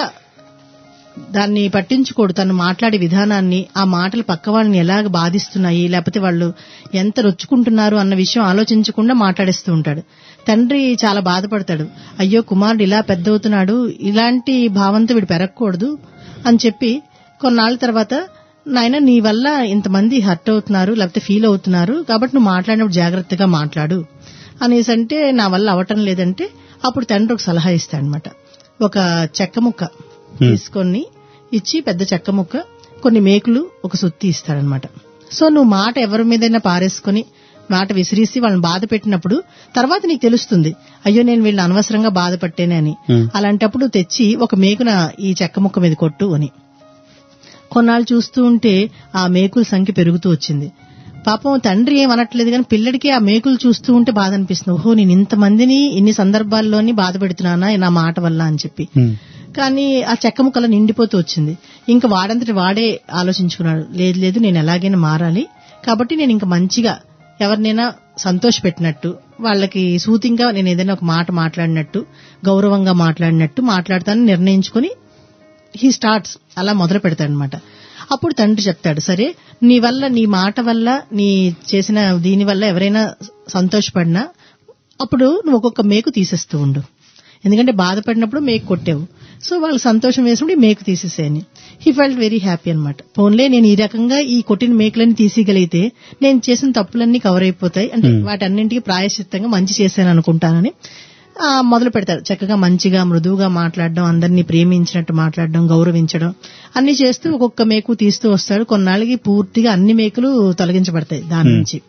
దాన్ని పట్టించుకోడు తను మాట్లాడే విధానాన్ని ఆ మాటలు పక్క వాళ్ళని ఎలాగ బాధిస్తున్నాయి లేకపోతే వాళ్ళు ఎంత రొచ్చుకుంటున్నారు అన్న విషయం ఆలోచించకుండా మాట్లాడేస్తూ ఉంటాడు తండ్రి చాలా బాధపడతాడు అయ్యో కుమారుడు ఇలా పెద్దవుతున్నాడు ఇలాంటి భావంతో వీడు పెరగకూడదు అని చెప్పి కొన్నాళ్ళ తర్వాత నాయన నీ వల్ల ఇంతమంది హర్ట్ అవుతున్నారు లేకపోతే ఫీల్ అవుతున్నారు కాబట్టి నువ్వు మాట్లాడినప్పుడు జాగ్రత్తగా మాట్లాడు అనేసి అంటే నా వల్ల అవటం లేదంటే అప్పుడు తండ్రి ఒక సలహా ఇస్తాడనమాట ఒక చెక్క ముక్క తీసుకొని ఇచ్చి పెద్ద చెక్క ముక్క కొన్ని మేకులు ఒక సుత్తి ఇస్తాడనమాట సో నువ్వు మాట ఎవరి మీదైనా పారేసుకొని మాట విసిరీసి వాళ్ళని బాధ పెట్టినప్పుడు తర్వాత నీకు తెలుస్తుంది అయ్యో నేను వీళ్ళని అనవసరంగా బాధ పట్టేనే అని Hmm. అలాంటప్పుడు తెచ్చి ఒక మేకున ఈ చెక్క ముక్క మీద కొట్టు అని కొన్నాళ్ళు చూస్తూ ఉంటే ఆ మేకుల సంఖ్య పెరుగుతూ వచ్చింది పాపం తండ్రి ఏమనట్లేదు కానీ పిల్లడికి ఆ మేకులు చూస్తూ ఉంటే బాధ అనిపిస్తుంది ఓహో నేను ఇంతమందిని ఇన్ని సందర్భాల్లోని బాధ పెడుతున్నానా నా మాట వల్ల అని చెప్పి ఉమ్, కానీ ఆ చెక్క ముక్కల నిండిపోతూ వచ్చింది ఇంకా వాడంతటి వాడే ఆలోచించుకున్నాడు లేదు లేదు నేను ఎలాగైనా మారాలి కాబట్టి నేను ఇంకా మంచిగా ఎవరినైనా సంతోష పెట్టినట్టు వాళ్ళకి సూతింగా నేను ఏదైనా ఒక మాట మాట్లాడినట్టు గౌరవంగా మాట్లాడినట్టు మాట్లాడతానని నిర్ణయించుకుని హీ స్టార్ట్స్ అలా మొదలు పెడతాడు అనమాట అప్పుడు తండ్రి చెప్తాడు సరే నీ వల్ల నీ మాట వల్ల నీ చేసిన దీని వల్ల ఎవరైనా సంతోషపడినా అప్పుడు నువ్వు ఒక్కొక్క మేకు తీసేస్తూ ఉండు ఎందుకంటే బాధపడినప్పుడు మేకు కొట్టావు సో వాళ్ళకి సంతోషం వేసినప్పుడు ఈ మేకు తీసేసేయని హీ ఫెల్ట్ వెరీ హ్యాపీ అనమాట పోన్లే నేను ఈ రకంగా ఈ కొట్టిన మేకులన్నీ తీసేయగలిగితే నేను చేసిన తప్పులన్నీ కవర్ అయిపోతాయి అంటే వాటన్నింటికి ప్రాయశ్చిత్తంగా మంచి చేశాను అనుకుంటానని ఆ, మొదలు పెడతారు చక్కగా మంచిగా మృదువుగా మాట్లాడడం అందరినీ ప్రేమించినట్టు మాట్లాడడం గౌరవించడం అన్ని చేస్తూ ఒక్కొక్క మేకు తీస్తూ వస్తాడు కొన్నాళ్ళకి పూర్తిగా అన్ని మేకులు తొలగించబడతాయి దాని నుంచి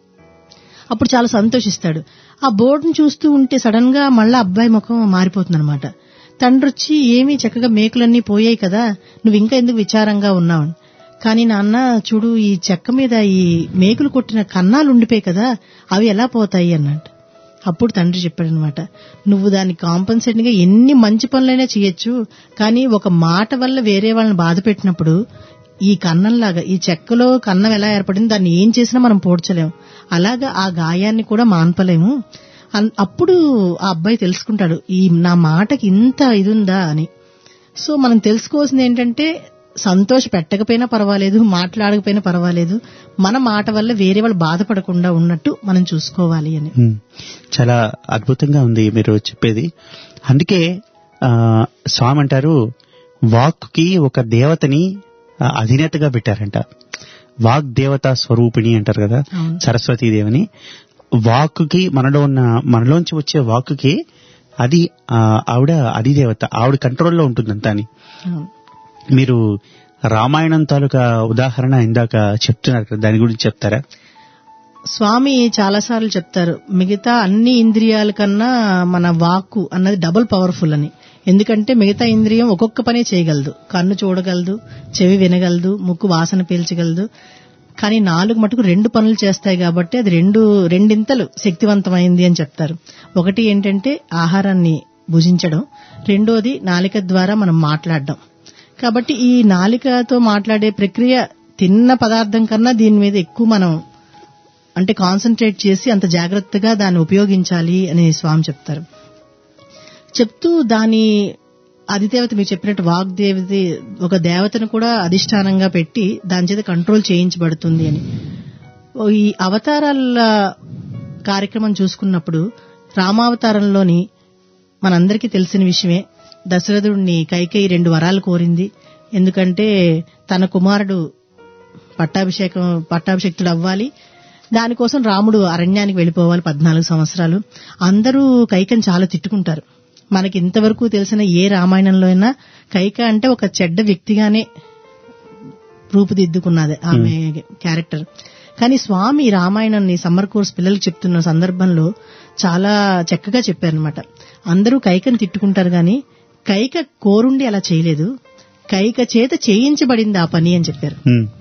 అప్పుడు చాలా సంతోషిస్తాడు ఆ బోర్డును చూస్తూ ఉంటే సడన్ గా మళ్ళా అబ్బాయి ముఖం మారిపోతుంది అనమాట తండ్రి వచ్చి ఏమీ చక్కగా మేకులన్నీ పోయాయి కదా నువ్వు ఇంకా ఎందుకు విచారంగా ఉన్నావు కానీ నాన్న చూడు ఈ చెక్క మీద ఈ మేకులు కొట్టిన కన్నాలు ఉండిపోయాయి కదా అవి ఎలా పోతాయి అన్నట్టు అప్పుడు తండ్రి చెప్పాడనమాట నువ్వు దాన్ని కాంపన్సేట్ గా ఎన్ని మంచి పనులైనా చేయొచ్చు కానీ ఒక మాట వల్ల వేరే వాళ్ళని బాధ పెట్టినప్పుడు ఈ కన్నంలాగా ఈ చెక్కలో కన్నం ఎలా ఏర్పడింది దాన్ని ఏం చేసినా మనం పోడ్చలేము అలాగా ఆ గాయాన్ని కూడా మాన్పలేము అన్- అప్పుడు ఆ అబ్బాయి తెలుసుకుంటాడు ఈ నా మాటకి ఇంత ఇది ఉందా అని సో మనం తెలుసుకోవాల్సింది ఏంటంటే సంతోష పెట్టకపోయినా పర్వాలేదు మాట్లాడకపోయినా పర్వాలేదు మన మాట వల్ల వేరే వాళ్ళు బాధపడకుండా ఉన్నట్టు మనం చూసుకోవాలి అని ఉమ్. చాలా అద్భుతంగా ఉంది మీరు చెప్పేది అందుకే ఆ, స్వామి అంటారు వాక్కి ఒక దేవతని ఆ, అధినేతగా పెట్టారంట వాక్ దేవత స్వరూపిణి అంటారు కదా అవును. సరస్వతీ దేవిని వాక్కుకి మనలో ఉన్న మనలోంచి వచ్చే వాక్కుకి అది ఆ, ఆవిడ అధిదేవత ఆవిడ కంట్రోల్లో ఉంటుందంతా అని అవును. మీరు రామాయణం తాలూకా ఉదాహరణ ఇందాక చెప్తున్నారు కదా దాని గురించి చెప్తారా స్వామి చాలాసార్లు చెప్తారు మిగతా అన్ని ఇంద్రియాల కన్నా మన వాక్కు అన్నది డబుల్ పవర్ఫుల్ అని ఎందుకంటే మిగతా ఇంద్రియం ఒక్కొక్క పనే చేయగలదు కన్ను చూడగలదు చెవి వినగలదు ముక్కు వాసన పీల్చగలదు కానీ నాలుగు మటుకు రెండు పనులు చేస్తాయి కాబట్టి అది రెండు రెండింతలు శక్తివంతమైంది అని చెప్తారు ఒకటి ఏంటంటే ఆహారాన్ని భుజించడం రెండోది నాలిక ద్వారా మనం మాట్లాడడం కాబట్టి ఈ నాలికతో మాట్లాడే ప్రక్రియ తిన్న పదార్థం కన్నా దీని మీద ఎక్కువ మనం అంటే కాన్సన్ట్రేట్ చేసి అంత జాగ్రత్తగా దాన్ని ఉపయోగించాలి అని స్వామి చెప్తారు చెప్తూ దాని అధిదేవత మీరు చెప్పినట్టు వాగ్దేవత ఒక దేవతను కూడా అధిష్టానంగా పెట్టి దాని చేత కంట్రోల్ చేయించబడుతుంది అని ఓ ఈ అవతారాల కార్యక్రమం చూసుకున్నప్పుడు రామావతారంలోని మనందరికీ తెలిసిన విషయమే దశరథుడిని కైకేయి రెండు వరాలు కోరింది ఎందుకంటే తన కుమారుడు పట్టాభిషేకం పట్టాభిషక్తుడు అవ్వాలి దానికోసం రాముడు అరణ్యానికి వెళ్ళిపోవాలి పద్నాలుగు సంవత్సరాలు అందరూ కైకని చాలా తిట్టుకుంటారు మనకి ఇంతవరకు తెలిసిన ఏ రామాయణంలో అయినా కైక అంటే ఒక చెడ్డ వ్యక్తిగానే రూపుదిద్దుకున్నది ఆమె క్యారెక్టర్ కానీ స్వామి రామాయణాన్ని సమ్మర్ కోర్స్ పిల్లలకు చెప్తున్న సందర్భంలో చాలా చక్కగా చెప్పారనమాట అందరూ కైకని తిట్టుకుంటారు గాని కైక కోరుండి అలా చేయలేదు కైక చేత చేయించబడింది ఆ పని అని చెప్పారు ఉమ్,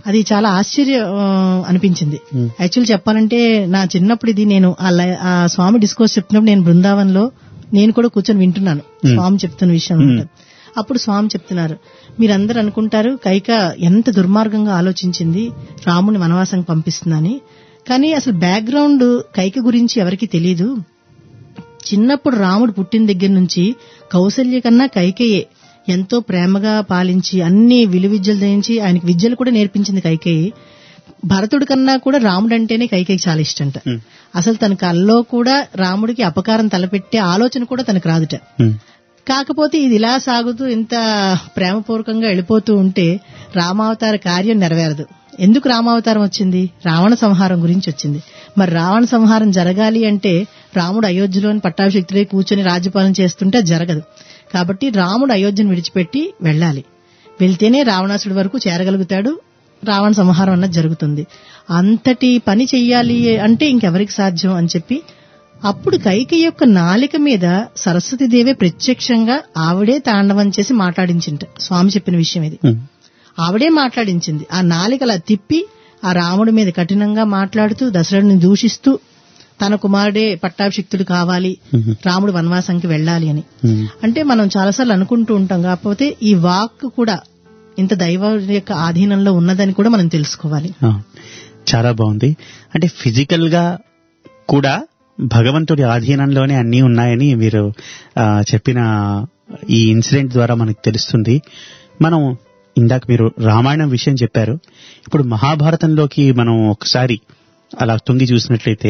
అది చాలా ఆశ్చర్య ఆ, అనిపించింది Hmm. యాక్చువల్ చెప్పాలంటే నా చిన్నప్పుడు ఇది నేను ఆ లై- ఆ స్వామి డిస్కోర్స్ చెప్తున్నప్పుడు నేను బృందావనంలో నేను కూడా కూర్చొని వింటున్నాను Hmm. స్వామి చెప్తున్న విషయం Hmm. అంతా. అప్పుడు స్వామి చెప్తున్నారు మీరందరూ అనుకుంటారు కైక ఎంత దుర్మార్గంగా ఆలోచించింది రాముని వనవాసం పంపిస్తుందని కానీ అసలు బ్యాక్గ్రౌండ్ కైక గురించి ఎవరికి తెలియదు చిన్నప్పుడు రాముడు పుట్టిన దగ్గర నుంచి కౌసల్య కన్నా కైకేయే ఎంతో ప్రేమగా పాలించి అన్ని విలు విద్యలు ధరించి ఆయనకి విద్యలు కూడా నేర్పించింది కైకేయి భరతుడి కన్నా కూడా రాముడు అంటేనే కైకేయి చాలా ఇష్టంట Hmm. అసలు తన కల్లో కూడా రాముడికి అపకారం తలపెట్టే ఆలోచన కూడా తనకు రాదుట ఉమ్, కాకపోతే ఇది ఇలా సాగుతూ ఇంత ప్రేమపూర్వకంగా వెళ్ళిపోతూ ఉంటే రామావతార కార్యం నెరవేరదు ఎందుకు రామావతారం వచ్చింది రావణ సంహారం గురించి వచ్చింది మరి రావణ సంహారం జరగాలి అంటే రాముడు అయోధ్యలోని పట్టాభిషక్తుడే కూర్చొని రాజ్యపాలన చేస్తుంటే అది జరగదు కాబట్టి రాముడు అయోధ్యను విడిచిపెట్టి వెళ్ళాలి వెళ్తేనే రావణాసుడి వరకు చేరగలుగుతాడు రావణ సంహారం అన్నది జరుగుతుంది అంతటి పని చెయ్యాలి అంటే ఇంకెవరికి సాధ్యం అని చెప్పి అప్పుడు కైక యొక్క నాలిక మీద సరస్వతి దేవే ప్రత్యక్షంగా ఆవిడే తాండవం చేసి మాట్లాడించింట స్వామి చెప్పిన విషయం ఇది ఉమ్, ఆవిడే మాట్లాడించింది ఆ నాలికలా తిప్పి ఆ రాముడి మీద కఠినంగా మాట్లాడుతూ దశరథుని దూషిస్తూ తన కుమారుడే పట్టాభిషిక్తుడు కావాలి ఉమ్, రాముడు వనవాసానికి వెళ్ళాలి అని ఉమ్. అంటే మనం చాలాసార్లు అనుకుంటూ ఉంటాం కాకపోతే ఈ వాక్ కూడా ఇంత దైవ యొక్క ఆధీనంలో ఉన్నదని కూడా మనం తెలుసుకోవాలి ఆ, చాలా బాగుంది అంటే ఫిజికల్ గా కూడా భగవంతుడి ఆధీనంలోనే అన్నీ ఉన్నాయని మీరు ఆ, చెప్పిన ఈ ఇన్సిడెంట్ ద్వారా మనకు తెలుస్తుంది మనం ఇందాక మీరు రామాయణం విషయం చెప్పారు ఇప్పుడు మహాభారతంలోకి మనం ఒకసారి అలా తొంగి చూసినట్లయితే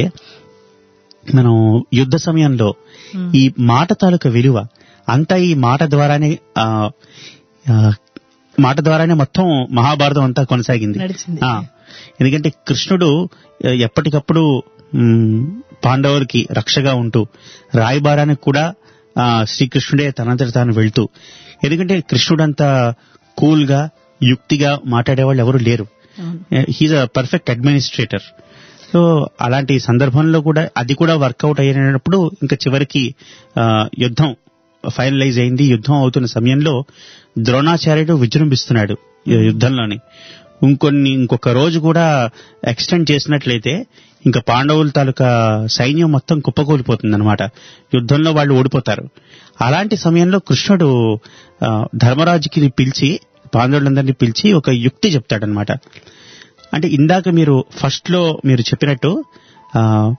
మనం యుద్ధ సమయంలో ఈ మాట తాలూకా విలువ అంతా ఈ మాట ద్వారానే ఆ, ఆ, మాట ద్వారానే మొత్తం మహాభారతం అంతా కొనసాగింది నడిచింది. ఆ, ఎందుకంటే కృష్ణుడు ఆ, ఎప్పటికప్పుడు మ్, పాండవులకి రక్షగా ఉంటూ రాయబారానికి కూడా ఆ, శ్రీకృష్ణుడే తనంతట తాను వెళ్తూ ఎందుకంటే కృష్ణుడంత కూల్ గా యుక్తిగా మాట్లాడేవాళ్ళు ఎవరు లేరు he's a perfect administrator so అలాంటి సందర్భంలో కూడా అది కూడా వర్కౌట్ అయినప్పుడు ఇంకా చివరికి ఆ, యుద్ధం ఫైనలైజ్ అయింది యుద్ధం అవుతున్న సమయంలో ద్రోణాచార్యుడు విజృంభిస్తున్నాడు ఈ యుద్ధంలోని ఇంకొన్ని ఇంకొక రోజు కూడా ఎక్స్టెండ్ చేసినట్లయితే ఇంకా పాండవుల తాలూకా సైన్యం మొత్తం కుప్పకూలిపోతుంది అనమాట యుద్ధంలో వాళ్ళు ఓడిపోతారు అలాంటి సమయంలో కృష్ణుడు ఆ, ధర్మరాజుకి పిలిచి పాండవులందరినీ పిలిచి ఒక యుక్తి చెప్తాడనమాట అంటే ఇందాక మీరు ఫస్ట్ లో మీరు చెప్పినట్టు ఆ,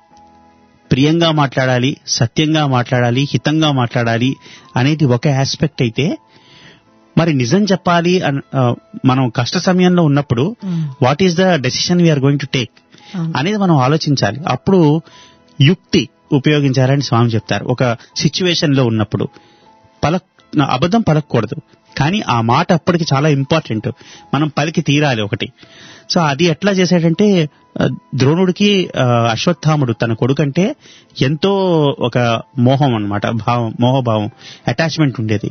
ప్రియంగా మాట్లాడాలి సత్యంగా మాట్లాడాలి హితంగా మాట్లాడాలి అనేది ఒక ఆస్పెక్ట్ అయితే మరి నిజం చెప్పాలి అన్- ఆ, మనం కష్ట సమయంలో ఉన్నప్పుడు what is the decision we are going to take అవును. అనేది మనం ఆలోచించాలి అప్పుడు యుక్తి ఉపయోగించాలని స్వామి చెప్తారు ఒక సిచ్యువేషన్ లో ఉన్నప్పుడు పలక్ నా- అబద్ధం పలకూడదు కానీ ఆ మాట అప్పటికి చాలా ఇంపార్టెంట్ మనం పలికి తీరాలి ఒకటి సో అది ఎట్లా చేశాడంటే ఆ, ద్రోణుడికి ఆ, అశ్వత్థాముడు తన కొడుకంటే ఎంతో ఒక మోహం అన్నమాట భావం మోహభావం అటాచ్మెంట్ ఉండేది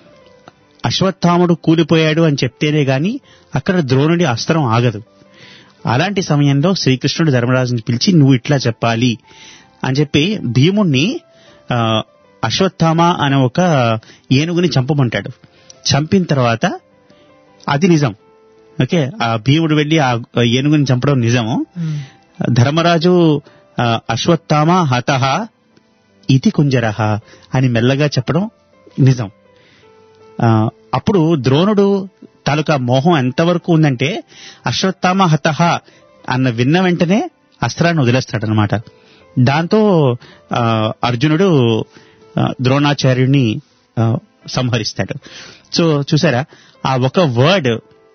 అశ్వత్థాముడు కూలిపోయాడు అని చెప్తేనే గాని అక్కడ ద్రోణుడి అస్త్రం ఆగదు అలాంటి సమయంలో శ్రీకృష్ణుడు ధర్మరాజుని పిలిచి నువ్వు ఇట్లా చెప్పాలి అని చెప్పి భీముణ్ణి ఆ, అశ్వత్థామ అనే ఒక ఏనుగుని చంపమంటాడు చంపిన తర్వాత అది నిజం ఓకే ఆ భీముడు వెళ్లి ఆ ఏనుగుని చంపడం నిజము ధర్మరాజు ఆ, అశ్వత్థామ హతహ ఇతి కుంజరహ అని మెల్లగా చెప్పడం నిజం ఆ, అప్పుడు ద్రోణుడు తాలూకా మోహం ఎంతవరకు ఉందంటే అశ్వత్థామ హతహ అన్న విన్న వెంటనే అస్త్రాన్ని వదిలేస్తాడనమాట దాంతో ఆ, అర్జునుడు ఆ, ద్రోణాచార్యుడిని ఆ, సంహరిస్తాడు సో చూసారా ఆ ఒక వర్డ్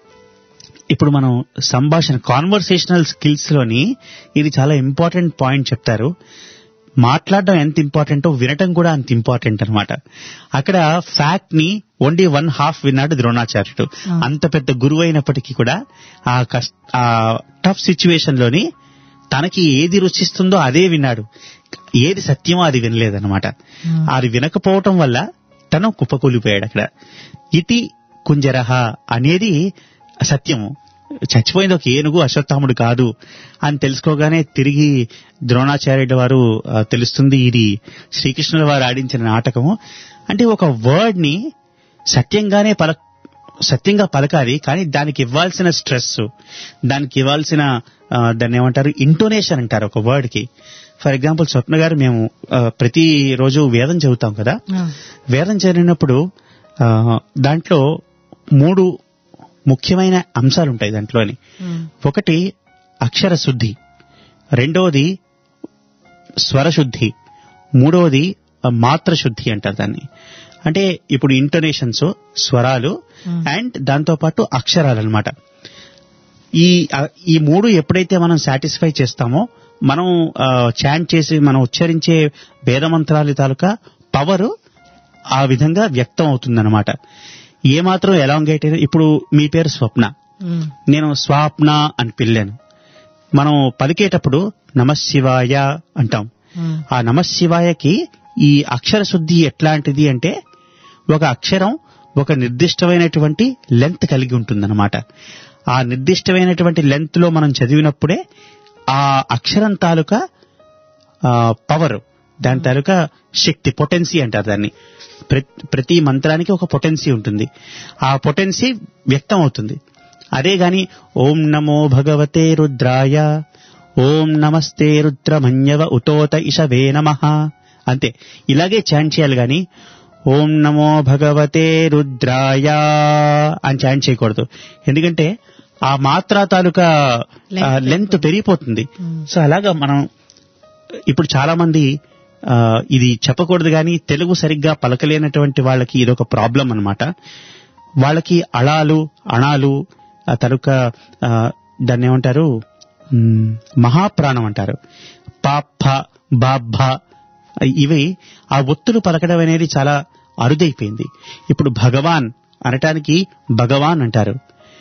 ఇప్పుడు మనం సంభాషణ కాన్వర్సేషనల్ స్కిల్స్ లోని ఇది చాలా ఇంపార్టెంట్ పాయింట్ చెప్తారు మాట్లాడడం ఎంత ఇంపార్టెంటో వినటం కూడా అంత ఇంపార్టెంట్ అన్నమాట అక్కడ ఫ్యాక్ట్ ని ఓన్లీ వన్ హాఫ్ విన్నాడు ద్రోణాచార్యుడు అంత పెద్ద గురువు అయినప్పటికీ కూడా ఆ కష్ట ఆ టఫ్ సిచ్యువేషన్ లోని తనకి ఏది రుచిస్తుందో అదే విన్నాడు ఏది సత్యమో అది వినలేదన్నమాట అది వినకపోవటం వల్ల తను కుప్పకూలిపోయాడు అక్కడ ఇతి కుంజరహ అనేది సత్యము చచ్చిపోయింది ఒక ఏనుగు అశ్వత్థాముడు కాదు అని తెలుసుకోగానే తిరిగి ద్రోణాచార్యుడు వారు ఆ, తెలుస్తుంది ఇది శ్రీకృష్ణుల వారు ఆడించిన నాటకము అంటే ఒక వర్డ్ ని సత్యంగానే పల సత్యంగా పలకాలి కానీ దానికి ఇవ్వాల్సిన స్ట్రెస్ దానికి ఇవ్వాల్సిన ఆ, దాన్ని ఏమంటారు ఇంటోనేషన్ అంటారు ఒక వర్డ్ కి ఫర్ ఎగ్జాంపుల్ స్వప్న గారు మేము ఆ, ప్రతి రోజు వేదం చదువుతాం కదా ఆ, వేదం చదివినప్పుడు ఆ, దాంట్లో మూడు ముఖ్యమైన అంశాలు ఉంటాయి దాంట్లోని ఉమ్, ఒకటి అక్షర శుద్ధి రెండవది స్వరశుద్ధి మూడవది ఆ, మాత్ర శుద్ధి అంటారు దాన్ని అంటే ఇప్పుడు ఇంటోనేషన్స్ స్వరాలు Hmm. అండ్ దాంతో పాటు అక్షరాలు అనమాట ఈ ఆ, ఈ మూడు ఎప్పుడైతే మనం సాటిస్ఫై చేస్తామో మనం చాంట్ చేసి మనం ఉచ్చరించే వేదమంత్రాల తాలూకా పవర్ ఆ విధంగా వ్యక్తం అవుతుందన్నమాట ఏమాత్రం ఎలాంగేట్ ఇప్పుడు మీ పేరు స్వప్న ఉమ్, నేను స్వాప్న అని పిల్లాను మనం పలికేటప్పుడు నమశివాయ అంటాం ఉమ్, ఆ నమశివాయకి ఈ అక్షర శుద్ధి ఎట్లాంటిది అంటే ఒక అక్షరం ఒక నిర్దిష్టమైనటువంటి లెంత్ కలిగి ఉంటుందన్నమాట ఆ నిర్దిష్టమైనటువంటి లెంత్ లో మనం చదివినప్పుడే ఆ అక్షరం తాలూకా పవర్ దాని తాలూకా శక్తి పొటెన్సీ అంటారు దాన్ని ప్ర- ప్రతి మంత్రానికి ఒక పొటెన్సీ ఉంటుంది ఆ పొటెన్సీ వ్యక్తం అవుతుంది అదే గాని ఓం నమో భగవతే రుద్రాయ ఓం నమస్తే రుద్రమన్యవ ఉతోత ఇషవే నమ అంతే ఇలాగే చాంట్ చేయాలి గాని ఓం నమో భగవతే రుద్రాయ అని చాంట్ చేయకూడదు ఎందుకంటే ఆ మాత్రా తాలూకా Length లెంత్ పెరిగిపోతుంది Hmm. సో అలాగా మనం ఇప్పుడు చాలా మంది ఆ, ఇది చెప్పకూడదు కానీ తెలుగు సరిగ్గా పలకలేనటువంటి వాళ్ళకి ఇదొక ప్రాబ్లం అన్నమాట వాళ్ళకి అళాలు అణాలు ఆ తరుక ఆ, దాన్ని ఏమంటారు మ్, మహాప్రాణం అంటారు పాప బాబ్బ ఇవి ఆ ఒత్తులు పలకడం అనేది చాలా అరుదైపోయింది ఇప్పుడు భగవాన్ అనటానికి భగవాన్ అంటారు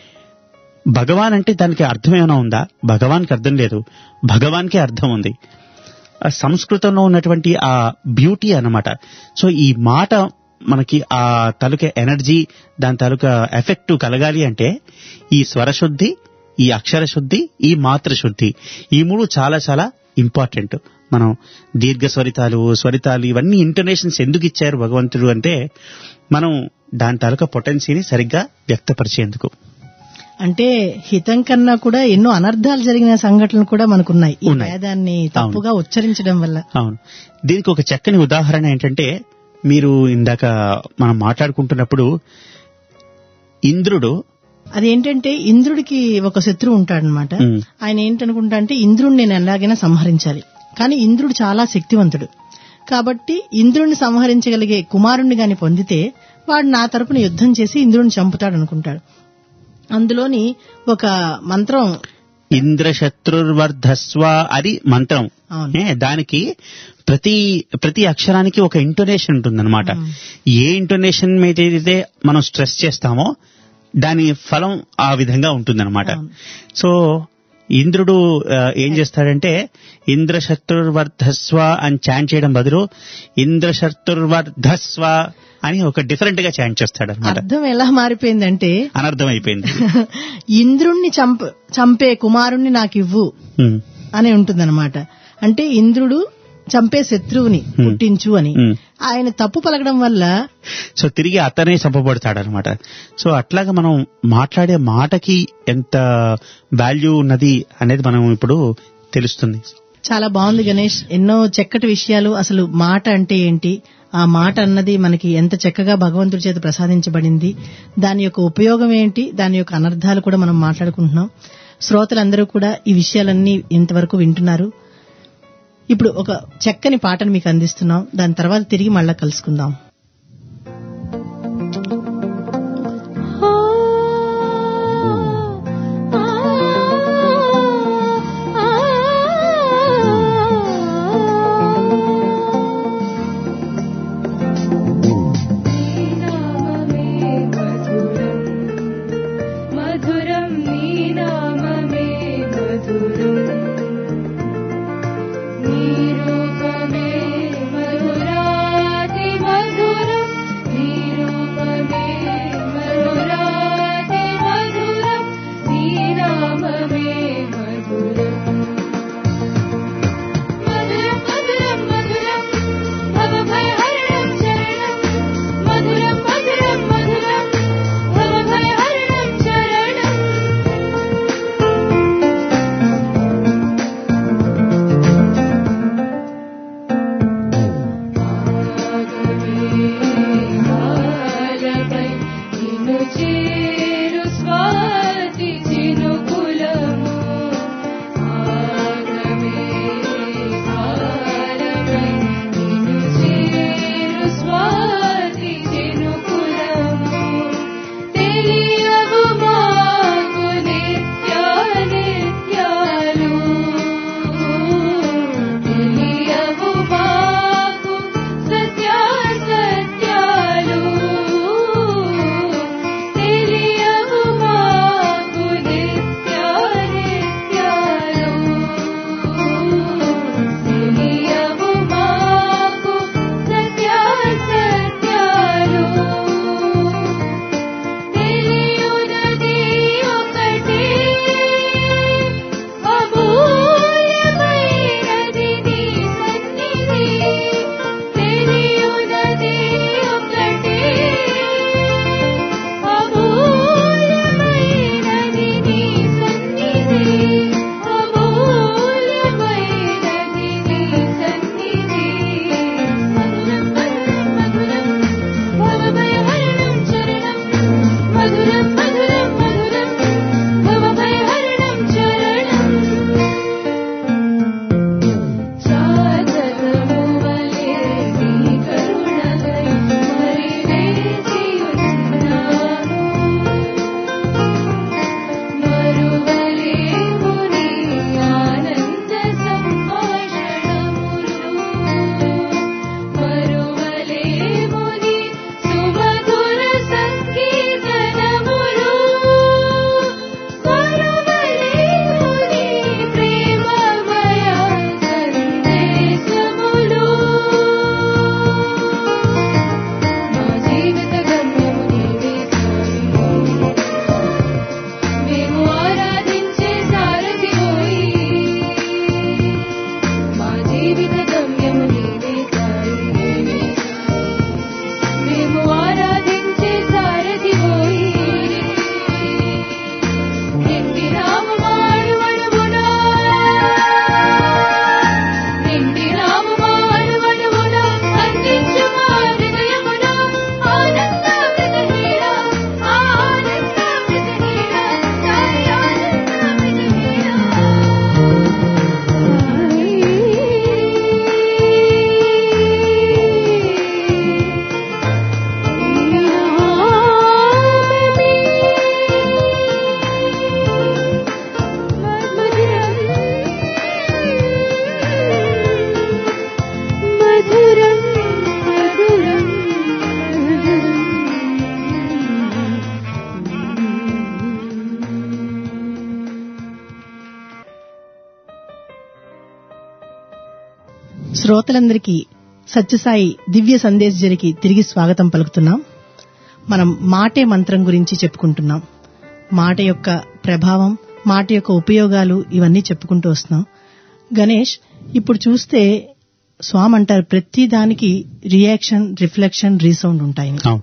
భగవాన్ అంటే దానికి అర్థం ఏమైనా ఉందా భగవాన్కి అర్థం లేదు భగవాన్కి అర్థం ఉంది ఆ సంస్కృతంలో ఉన్నటువంటి ఆ బ్యూటీ అన్నమాట సో ఈ మాట మనకి ఆ తాలూకా ఎనర్జీ దాని తాలూకా ఎఫెక్ట్ కలగాలి అంటే ఈ స్వరశుద్ధి ఈ అక్షర శుద్ధి ఈ మాత్ర శుద్ధి ఈ మూడు చాలా చాలా ఇంపార్టెంట్ మనం దీర్ఘ స్వరితాలు స్వరితాలు ఇవన్నీ ఇంటర్నేషన్స్ ఎందుకు ఇచ్చారు భగవంతుడు అంటే మనం దాని తాలూకా పొటెన్సీని సరిగ్గా వ్యక్తపరిచేందుకు అంటే హితం కన్నా కూడా ఎన్నో అనర్థాలు జరిగిన సంఘటనలు కూడా మనకున్నాయి ఈ ఉన్నాయి. వేదాన్ని తప్పుగా ఉచ్చరించడం వల్ల అవును దీనికి ఒక చక్కని ఉదాహరణ ఏంటంటే మీరు ఇందాక మనం మాట్లాడుకుంటున్నప్పుడు ఇంద్రుడు అదేంటంటే ఇంద్రుడికి ఒక శత్రువు ఉంటాడనమాట మ్. ఆయన ఏంటనుకుంటా అంటే ఇంద్రుడిని నేను ఎలాగైనా సంహరించాలి కానీ ఇంద్రుడు చాలా శక్తివంతుడు కాబట్టి ఇంద్రుడిని సంహరించగలిగే కుమారుణ్ణి గాని పొందితే వాడు నా తరపున యుద్ధం చేసి ఇంద్రుడిని చంపుతాడు అనుకుంటాడు అందులోని ఒక మంత్రం ఇంద్రశత్రుర్వర్ధస్వ అది మంత్రం అవును. ఏ, దానికి ప్రతి ప్రతి అక్షరానికి ఒక ఇంటోనేషన్ ఉంటుందన్నమాట ఏ ఇంటోనేషన్ మీద అయితే మనం స్ట్రెస్ చేస్తామో దాని ఫలం ఆ విధంగా ఉంటుందన్నమాట అవును. సో ఇంద్రుడు ఆ, ఏం చేస్తాడంటే ఇంద్రశత్రుర్వర్ధస్వ అని చాంట్ చేయడం బదులు ఇంద్రశత్రుర్వర్ధస్వ అని ఒక డిఫరెంట్ గా చాంట్ చేస్తాడు అనమాట అర్థం ఎలా మారిపోయిందంటే అనర్థం అయిపోయింది ఇంద్రుణ్ణి చంప చంపే కుమారుణ్ణి నాకివ్వు ఉమ్, అని ఉంటుందన్నమాట అంటే ఇంద్రుడు చంపే శత్రువుని పుట్టించు అని ఉమ్. ఆయన తప్పు పలకడం వల్ల సో తిరిగి అతనే చంపబడతాడు అనమాట సో అట్లాగా మనం మాట్లాడే మాటకి ఎంత వాల్యూ ఉన్నది అనేది మనం ఇప్పుడు తెలుస్తుంది చాలా బాగుంది గణేష్ ఎన్నో చక్కటి విషయాలు అసలు మాట అంటే ఏంటి ఆ మాట అన్నది మనకి ఎంత చక్కగా భగవంతుడి చేత ప్రసాదించబడింది దాని యొక్క ఉపయోగం ఏంటి దాని యొక్క అనర్థాలు కూడా మనం మాట్లాడుకుంటున్నాం శ్రోతలందరూ కూడా ఈ విషయాలన్నీ ఇంతవరకు వింటున్నారు ఇప్పుడు ఒక చక్కని పాటను మీకు అందిస్తున్నాం దాని తర్వాత తిరిగి మళ్ళా కలుసుకుందాం మధురం నీ నామమే మధురం నీ రూపమే మధురాతి మధురం శ్రోతలందరికీ సత్యసాయి దివ్య సందేశజరికి తిరిగి స్వాగతం పలుకుతున్నాం మనం మాటే మంత్రం గురించి చెప్పుకుంటున్నాం మాట యొక్క ప్రభావం మాట యొక్క ఉపయోగాలు ఇవన్నీ చెప్పుకుంటూ వస్తున్నాం గణేష్ ఇప్పుడు చూస్తే స్వామి అంటారు ప్రతి దానికి రియాక్షన్ రిఫ్లెక్షన్ రీసౌండ్ ఉంటాయని అవును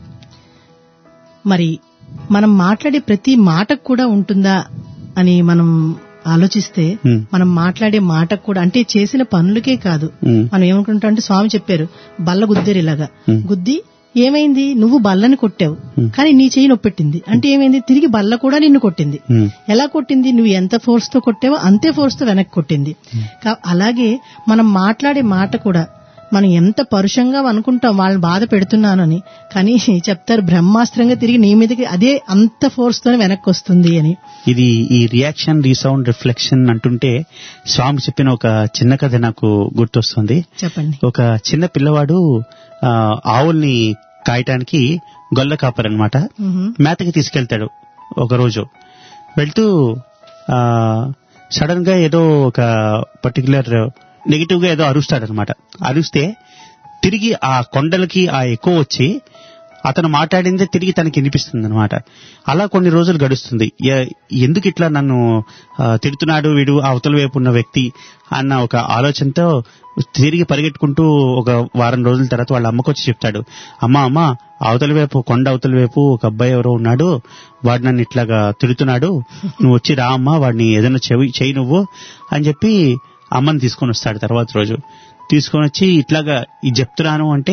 మరి మనం మాట్లాడే ప్రతి మాటకు కూడా ఉంటుందా అని మనం ఆలోచిస్తే Hmm. మనం మాట్లాడే మాటకు కూడా అంటే చేసిన పనులకే కాదు Hmm. మనం ఏమనుకుంటాం అంటే స్వామి చెప్పారు బల్ల గుద్దేరు ఇలాగా Hmm. గుద్ది ఏమైంది నువ్వు బల్లని కొట్టావు Hmm. కానీ నీ చేయి నొప్పెట్టింది అంటే ఏమైంది తిరిగి బల్ల కూడా నిన్ను కొట్టింది ఉమ్, ఎలా కొట్టింది నువ్వు ఎంత ఫోర్స్ తో కొట్టావో అంతే ఫోర్స్ తో వెనక్కి కొట్టింది కా- అలాగే మనం మాట్లాడే మాట కూడా మనం ఎంత పరుషంగా అనుకుంటాం వాళ్ళని బాధ పెడుతున్నానని కానీ చెప్తారు బ్రహ్మాస్త్రంగా తిరిగి నీ మీదకి అదే అంత ఫోర్స్ తోనే వెనక్కి వస్తుంది అని ఇది ఈ రియాక్షన్ రీసౌండ్ రిఫ్లెక్షన్ అంటుంటే స్వామి చెప్పిన ఒక చిన్న కథ నాకు గుర్తొస్తుంది చెప్పండి ఒక చిన్న పిల్లవాడు ఆ, ఆవుల్ని కాయటానికి గొల్ల కాపరనమాట మ్హూ. మేతకి తీసుకెళ్తాడు ఒక రోజు వెళ్తూ సడన్ గా ఏదో ఒక పర్టికులర్ నెగిటివ్ గా ఏదో అరుస్తాడనమాట అరుస్తే తిరిగి ఆ కొండలకి ఆ ఎక్కువ వచ్చి అతను మాట్లాడిందే తిరిగి తనకి వినిపిస్తుంది అనమాట అలా కొన్ని రోజులు గడుస్తుంది ఎ- ఎందుకు ఇట్లా నన్ను ఆ, తిడుతున్నాడు వీడు ఆ అవతల వైపు ఉన్న వ్యక్తి అన్న ఒక ఆలోచనతో తిరిగి పరిగెట్టుకుంటూ ఒక వారం రోజుల తర్వాత వాళ్ళ అమ్మకు వచ్చి చెప్తాడు అమ్మా అమ్మ అవతల వైపు కొండ అవతల వైపు ఒక అబ్బాయి ఎవరో ఉన్నాడు వాడు నన్ను ఇట్లాగా తిడుతున్నాడు నువ్వు వచ్చి రా అమ్మా వాడిని ఏదైనా చెవి చేయి నువ్వు అని చెప్పి అమ్మని తీసుకొని వస్తాడు తర్వాత రోజు తీసుకొని వచ్చి ఇట్లాగా ఇది చెప్తున్నాను అంటే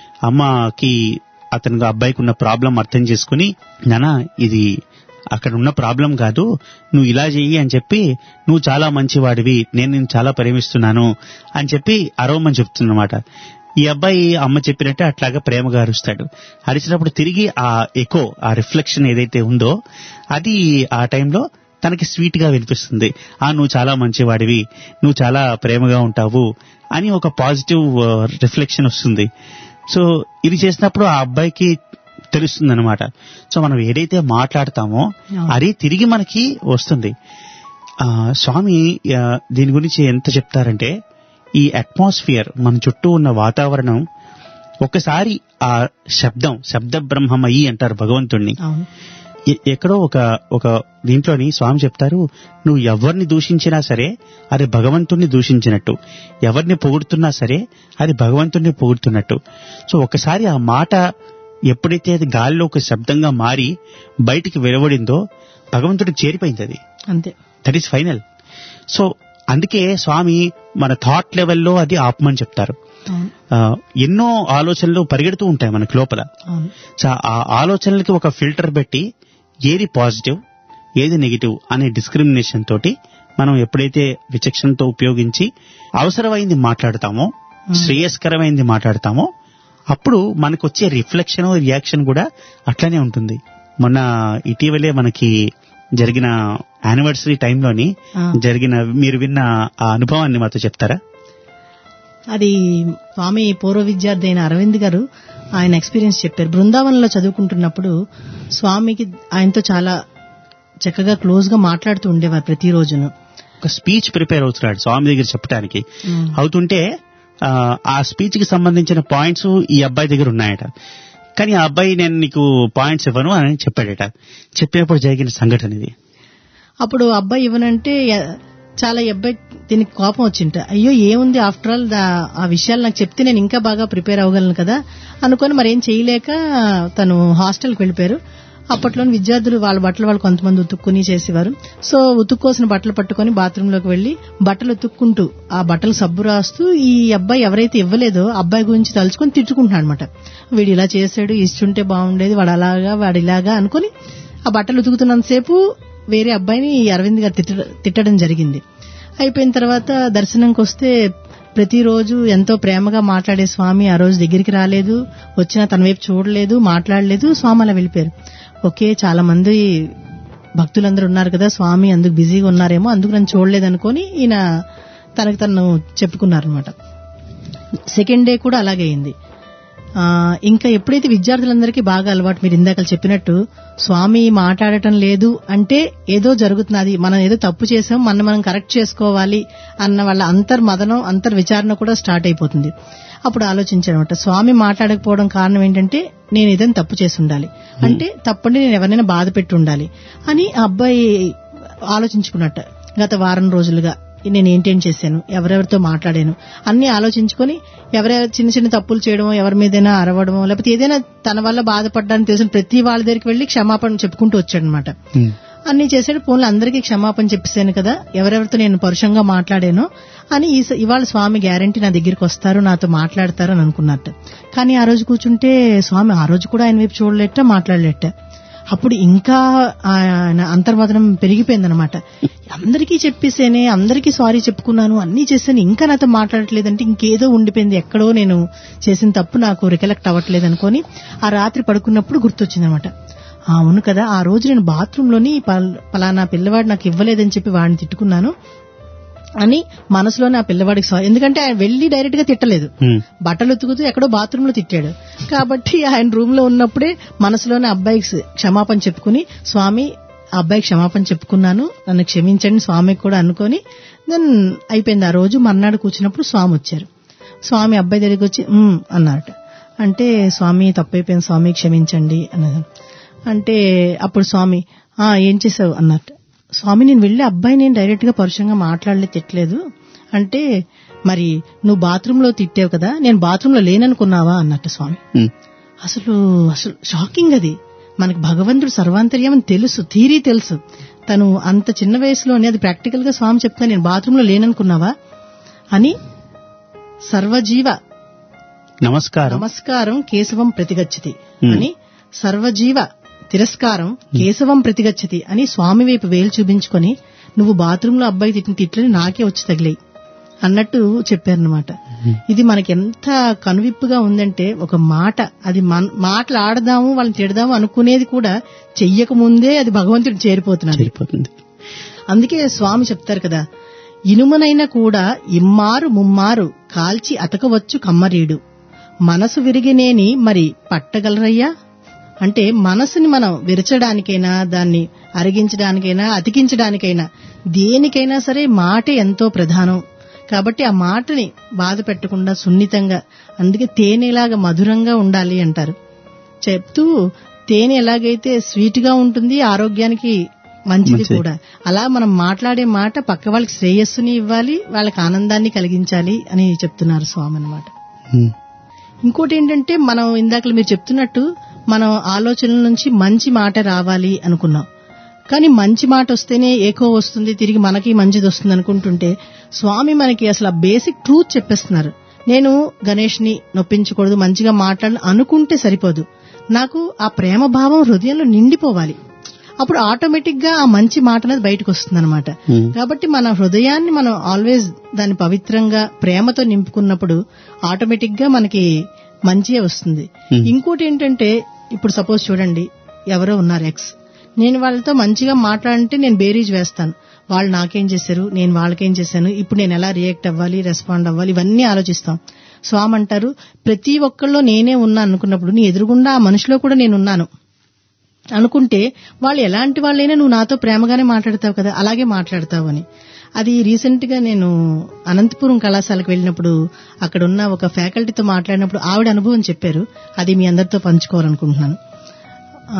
అమ్మకి అతనికి ఆ అబ్బాయికి ఉన్న ప్రాబ్లం అర్థం చేసుకుని నానా ఇది అక్కడ ఉన్న ప్రాబ్లం కాదు నువ్వు ఇలా చెయ్యి అని చెప్పి నువ్వు చాలా మంచివాడివి నేను నిన్ను చాలా ప్రేమిస్తున్నాను అని చెప్పి అరవమని చెప్తున్నమాట ఈ అబ్బాయి అమ్మ చెప్పినట్టే అట్లాగా ప్రేమగా అరుస్తాడు అరిచినప్పుడు తిరిగి ఆ ఎకో ఆ రిఫ్లెక్షన్ ఏదైతే ఉందో అది ఆ టైంలో తనకి స్వీట్ గా వినిపిస్తుంది ఆ నువ్వు చాలా మంచివాడివి నువ్వు చాలా ప్రేమగా ఉంటావు అని ఒక పాజిటివ్ రిఫ్లెక్షన్ వస్తుంది సో ఇది చేసినప్పుడు ఆ అబ్బాయికి తెలుస్తుంది అనమాట సో మనం ఏదైతే మాట్లాడతామో అది తిరిగి మనకి వస్తుంది ఆ, స్వామి ఆ, దీని గురించి ఎంత చెప్తారంటే ఈ అట్మాస్ఫియర్ మన చుట్టూ ఉన్న వాతావరణం ఒకసారి ఆ శబ్దం శబ్ద బ్రహ్మమయి అంటారు భగవంతుణ్ణి అవును ఎ- ఎక్కడో ఒక ఒక దీంట్లోని స్వామి చెప్తారు నువ్వు ఎవరిని దూషించినా సరే అది భగవంతుణ్ణి దూషించినట్టు ఎవరిని పొగుడుతున్నా సరే అది భగవంతుణ్ణి పొగుడుతున్నట్టు సో ఒకసారి ఆ మాట ఎప్పుడైతే అది గాలిలో ఒక శబ్దంగా మారి బయటికి వెలువడిందో భగవంతుడికి చేరిపోయింది అది అంతే దట్ ఈస్ ఫైనల్ సో అందుకే స్వామి మన థాట్ లెవెల్లో అది ఆపమని చెప్తారు అవును ఆ, ఎన్నో ఆలోచనలు పరిగెడుతూ ఉంటాయి మనకి లోపల అవును సో ఆ ఆలోచనలకి ఒక ఫిల్టర్ పెట్టి ఏది పాజిటివ్ ఏది నెగిటివ్ అనే డిస్క్రిమినేషన్ తోటి మనం ఎప్పుడైతే విచక్షణతో ఉపయోగించి అవసరమైంది మాట్లాడతామో శ్రేయస్కరమైంది మాట్లాడతామో అప్పుడు మనకు వచ్చే రిఫ్లెక్షన్ రియాక్షన్ కూడా అట్లానే ఉంటుంది మొన్న ఇటీవలే మనకి జరిగిన యానివర్సరీ టైంలోని ఆ. జరిగిన మీరు విన్న ఆ అనుభవాన్ని మాతో చెప్తారా అది స్వామి పూర్వ విద్యార్థి అయిన అరవింద్ గారు ఆయన ఎక్స్పీరియన్స్ చెప్పారు బృందావనంలో చదువుకుంటున్నప్పుడు స్వామికి ఆయనతో చాలా చక్కగా క్లోజ్ గా మాట్లాడుతూ ఉండేవారు ప్రతిరోజును ఒక స్పీచ్ ప్రిపేర్ అవుతున్నాడు స్వామి దగ్గర చెప్పడానికి మ్మ్. అవుతుంటే ఆ, ఆ స్పీచ్ కి సంబంధించిన పాయింట్స్ ఈ అబ్బాయి దగ్గర ఉన్నాయట కానీ ఆ అబ్బాయి నేను నీకు పాయింట్స్ ఇవ్వను అని చెప్పాడట చెప్పినప్పుడు జరిగిన సంఘటన ఇది అప్పుడు అబ్బాయి ఇవ్వనంటే ఎ- చాలా ఈ అబ్బాయి దీనికి కోపం వచ్చింట అయ్యో ఏముంది ఆఫ్టర్ ఆల్ ఆ విషయాలు నాకు చెప్తే నేను ఇంకా బాగా ప్రిపేర్ అవ్వగలను కదా అనుకొని మరేం చేయలేక తను హాస్టల్కి వెళ్ళిపోయారు అప్పట్లో విద్యార్థులు వాళ్ళ బట్టలు వాళ్ళు కొంతమంది ఉతుక్కుని చేసేవారు సో ఉతుక్కోసిన బట్టలు పట్టుకొని బాత్రూమ్ లోకి వెళ్లి బట్టలు ఉతుక్కుంటూ ఆ బట్టలు సబ్బు రాస్తూ ఈ అబ్బాయి ఎవరైతే ఇవ్వలేదో అబ్బాయి గురించి తలుచుకొని తిట్టుకుంటున్నాడు అనమాట వీడు ఇలా చేశాడు ఇస్తుంటే బాగుండేది వాడు అలాగా వాడు ఇలాగా అనుకుని ఆ బట్టలు ఉతుకుతున్నంతసేపు వేరే అబ్బాయిని ఈ అరవింద్ గారు తిట్ట- తిట్టడం జరిగింది అయిపోయిన తర్వాత దర్శనంకి వస్తే ప్రతిరోజు ఎంతో ప్రేమగా మాట్లాడే స్వామి ఆ రోజు దగ్గరికి రాలేదు వచ్చినా తన వైపు చూడలేదు మాట్లాడలేదు స్వామి అలా వెళ్ళిపోయారు ఓకే చాలా మంది భక్తులందరూ ఉన్నారు కదా స్వామి అందుకు బిజీగా ఉన్నారేమో అందుకు నన్ను చూడలేదు అనుకొని ఈయన తనకు తను చెప్పుకున్నారనమాట సెకండ్ డే కూడా అలాగే అయింది ఆ, ఇంకా ఎప్పుడైతే విద్యార్థులందరికీ బాగా అలవాటు మీరు ఇందాక చెప్పినట్టు స్వామి మాట్లాడటం లేదు అంటే ఏదో జరుగుతున్నది మనం ఏదో తప్పు చేసాం మనం మనం కరెక్ట్ చేసుకోవాలి అన్న వాళ్ళ అంతర్మదనం అంతర్ విచారణ కూడా స్టార్ట్ అయిపోతుంది అప్పుడు ఆలోచించానమాట స్వామి మాట్లాడకపోవడం కారణం ఏంటంటే నేను ఏదైనా తప్పు చేసి ఉండాలి అంటే తప్పండి నేను ఎవరినైనా బాధ పెట్టి ఉండాలి అని ఆ అబ్బాయి ఆలోచించుకున్నట్ట గత వారం రోజులుగా నేను ఏంటేం చేశాను ఎవరెవరితో మాట్లాడాను అన్ని ఆలోచించుకొని ఎవరెవరు చిన్న చిన్న తప్పులు చేయడమో ఎవరి మీదైనా అరవడమో లేకపోతే ఏదైనా తన వల్ల బాధపడ్డానికి తెలిసిన ప్రతి వాళ్ళ దగ్గరికి వెళ్లి క్షమాపణ చెప్పుకుంటూ వచ్చాడనమాట ఉమ్, అన్ని చేశాడు ఫోన్లో అందరికీ క్షమాపణ చెప్పేశాను కదా ఎవరెవరితో నేను పరుషంగా మాట్లాడానో అని ఈ స- ఇవాళ స్వామి గ్యారంటీ నా దగ్గరికి వస్తారు నాతో మాట్లాడతారు అని అనుకున్నట్ట కానీ ఆ రోజు కూర్చుంటే స్వామి ఆ రోజు కూడా ఆయన వైపు చూడలేట మాట్లాడలేట అప్పుడు ఇంకా ఆయన అంతర్మదనం పెరిగిపోయిందనమాట అందరికీ చెప్పేసేనే అందరికీ సారీ చెప్పుకున్నాను అన్ని చేశాను ఇంకా నాతో మాట్లాడట్లేదంటే ఇంకేదో ఉండిపోయింది ఎక్కడో నేను చేసిన తప్పు నాకు రికలెక్ట్ అవ్వట్లేదు అనుకొని ఆ రాత్రి పడుకున్నప్పుడు గుర్తొచ్చిందనమాట ఆ, అవును కదా ఆ రోజు నేను బాత్రూమ్ లోని పలానా పిల్లవాడు నాకు ఇవ్వలేదని చెప్పి వాడిని తిట్టుకున్నాను అని మనసులోనే ఆ పిల్లవాడికి సారీ ఎందుకంటే ఆయన వెళ్లి డైరెక్ట్ గా తిట్టలేదు ఉమ్, బట్టలు ఉతుకుతూ ఎక్కడో బాత్రూమ్ లో తిట్టాడు కాబట్టి ఆయన రూమ్ లో ఉన్నప్పుడే మనసులోనే అబ్బాయికి స- క్షమాపణ చెప్పుకుని స్వామి ఆ అబ్బాయికి క్షమాపణ చెప్పుకున్నాను నన్ను క్షమించండి స్వామికి కూడా అనుకొని దెన్ అయిపోయింది ఆ రోజు మర్నాడు కూర్చున్నప్పుడు స్వామి వచ్చారు స్వామి అబ్బాయి దగ్గరికి వచ్చి "ఉమ్" అన్నారట అంటే స్వామి తప్పైపోయింది స్వామి క్షమించండి అన్నారు అంటే అప్పుడు స్వామి ఆ ఏం చేసావు అన్నట్టు స్వామి నేను వెళ్ళి అబ్బాయి నేను డైరెక్ట్ గా పరుషంగా మాట్లాడలే తిట్టలేదు అంటే మరి నువ్వు బాత్రూమ్ లో తిట్టావు కదా నేను బాత్రూమ్ లో లేననుకున్నావా అన్నట్టు స్వామి ఉమ్, అసలు అసలు షాకింగ్ అది మనకి భగవంతుడు సర్వాంతర్యం అని తెలుసు థీరీ తెలుసు తను అంత చిన్న వయసులోనే అది ప్రాక్టికల్ గా స్వామి చెప్తా నేను బాత్రూమ్ లో లేననుకున్నావా అని సర్వజీవ నమస్కారం నమస్కారం కేశవం ప్రతిగచ్చతి Hmm. అని సర్వజీవ తిరస్కారం కేశవం ప్రతిగచ్చతి అని స్వామి వైపు వేలు చూపించుకొని నువ్వు బాత్రూంలో అబ్బాయి తిట్టిన తిట్లని నాకే వచ్చి తగిలాయి అన్నట్టు చెప్పారనమాట ఇది మనకి ఎంత కనువిప్పుగా ఉందంటే ఒక మాట అది మన మాటలు ఆడదాము వాళ్ళని తిడదాము అనుకునేది కూడా చెయ్యక ముందే అది భగవంతుడు చేరిపోతున్నాడు సరిపోతుంది అందుకే స్వామి చెప్తారు కదా ఇనుమనైనా కూడా ఇమ్మారు ముమ్మారు కాల్చి అతకవచ్చు కమ్మరీడు మనసు విరిగినేని మరి పట్టగలరయ్యా అంటే మనసుని మనం విరచడానికైనా దాన్ని అరిగించడానికైనా అతికించడానికైనా దేనికైనా సరే మాటే ఎంతో ప్రధానం కాబట్టి ఆ మాటని బాధ పెట్టకుండా సున్నితంగా అందుకే తేనెలాగా మధురంగా ఉండాలి అంటారు చెప్తూ తేనె ఎలాగైతే స్వీట్ గా ఉంటుంది ఆరోగ్యానికి మంచిది మంచిది. కూడా అలా మనం మాట్లాడే మాట పక్క వాళ్ళకి శ్రేయస్సుని ఇవ్వాలి వాళ్ళకి ఆనందాన్ని కలిగించాలి అని చెప్తున్నారు స్వామి అన్నమాట ఉమ్, ఇంకోటి ఏంటంటే మనం ఇందాక మీరు చెప్తున్నట్టు మనం ఆలోచనల నుంచి మంచి మాట రావాలి అనుకున్నాం కానీ మంచి మాట వస్తేనే ఏకో వస్తుంది తిరిగి మనకి మంచిది వస్తుంది అనుకుంటుంటే స్వామి మనకి అసలు ఆ బేసిక్ ట్రూత్ చెప్పేస్తున్నారు నేను గణేష్ ని నొప్పించకూడదు మంచిగా మాట్లాడాలి అనుకుంటే సరిపోదు నాకు ఆ ప్రేమ భావం హృదయంలో నిండిపోవాలి అప్పుడు ఆటోమేటిక్ గా ఆ మంచి మాట అనేది బయటకు వస్తుంది అనమాట Hmm. కాబట్టి మన హృదయాన్ని మనం ఆల్వేస్ దాన్ని పవిత్రంగా ప్రేమతో నింపుకున్నప్పుడు ఆటోమేటిక్ గా మనకి మంచిగా వస్తుంది Hmm. ఇంకోటి ఏంటంటే ఇప్పుడు సపోజ్ చూడండి ఎవరో ఉన్నారు ఎక్స్ నేను వాళ్ళతో మంచిగా మాట్లాడంటే నేను బేరీజ్ వేస్తాను వాళ్ళు నాకేం చేశారు నేను వాళ్ళకేం చేశాను ఇప్పుడు నేను ఎలా రియాక్ట్ అవ్వాలి రెస్పాండ్ అవ్వాలి ఇవన్నీ ఆలోచిస్తాం స్వామి అంటారు ప్రతి ఒక్కళ్ళలో నేనే ఉన్నా అనుకున్నప్పుడు నీ ఎదురుగుండా ఆ మనిషిలో కూడా నేను ఉన్నాను అనుకుంటే వాళ్ళు ఎలాంటి వాళ్ళైనా నువ్వు నాతో ప్రేమగానే మాట్లాడతావు కదా అలాగే మాట్లాడతావు అని అది రీసెంట్ గా నేను అనంతపురం కళాశాలకు వెళ్ళినప్పుడు అక్కడ ఉన్న ఒక ఫ్యాకల్టీతో మాట్లాడినప్పుడు ఆవిడ అనుభవం చెప్పారు అది మీ అందరితో పంచుకోవాలనుకుంటున్నాను ఆ,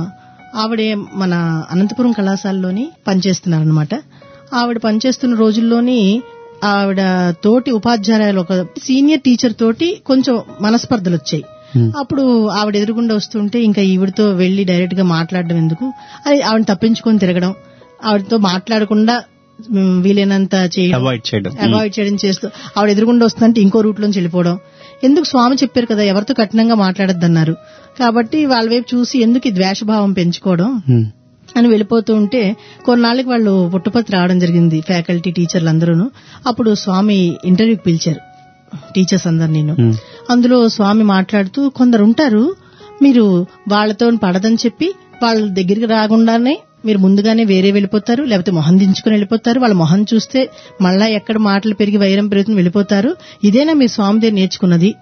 ఆవిడే మన అనంతపురం కళాశాలలోని పనిచేస్తున్నారనమాట ఆవిడ పనిచేస్తున్న రోజుల్లోని ఆవిడ తోటి ఉపాధ్యాయులు ఒక సీనియర్ టీచర్ తోటి కొంచెం మనస్పర్ధలు వచ్చాయి Hmm. అప్పుడు ఆవిడ ఎదురుగుండా వస్తుంటే ఇంకా ఈవిడతో వెళ్లి డైరెక్ట్ గా మాట్లాడడం ఎందుకు అది ఆవిడ తప్పించుకొని తిరగడం ఆవిడతో మాట్లాడకుండా మ్, వీలైనంత చేయడం అవాయిడ్ చేయడం అవాయిడ్ చేయడం చేస్తూ ఆవిడ ఎదురుగుండా వస్తుందంటే ఇంకో రూట్ లోంచి వెళ్ళిపోవడం ఎందుకు స్వామి చెప్పారు కదా ఎవరితో కఠినంగా మాట్లాడొద్దన్నారు కాబట్టి వాళ్ళ వైపు చూసి ఎందుకు ఈ ద్వేషభావం పెంచుకోవడం ఉమ్, అని వెళ్ళిపోతూ ఉంటే కొన్నాళ్ళకి వాళ్ళు పుట్టుపత్రి రావడం జరిగింది ఫ్యాకల్టీ టీచర్లు అందరూను అప్పుడు స్వామి ఇంటర్వ్యూకి పిలిచారు టీచర్స్ అందరు నేను ఉమ్, అందులో స్వామి మాట్లాడుతూ కొందరు ఉంటారు మీరు వాళ్ళతో పడదని చెప్పి వాళ్ళ దగ్గరికి రాకుండానే మీరు ముందుగానే వేరే వెళ్ళిపోతారు లేకపోతే మొహం దించుకుని వెళ్ళిపోతారు వాళ్ళ మొహం చూస్తే మళ్ళా ఎక్కడ మాటలు పెరిగి వైరం పెరుగుతుంది వెళ్ళిపోతారు ఇదేనా మీ స్వామి దగ్గర నేర్చుకున్నది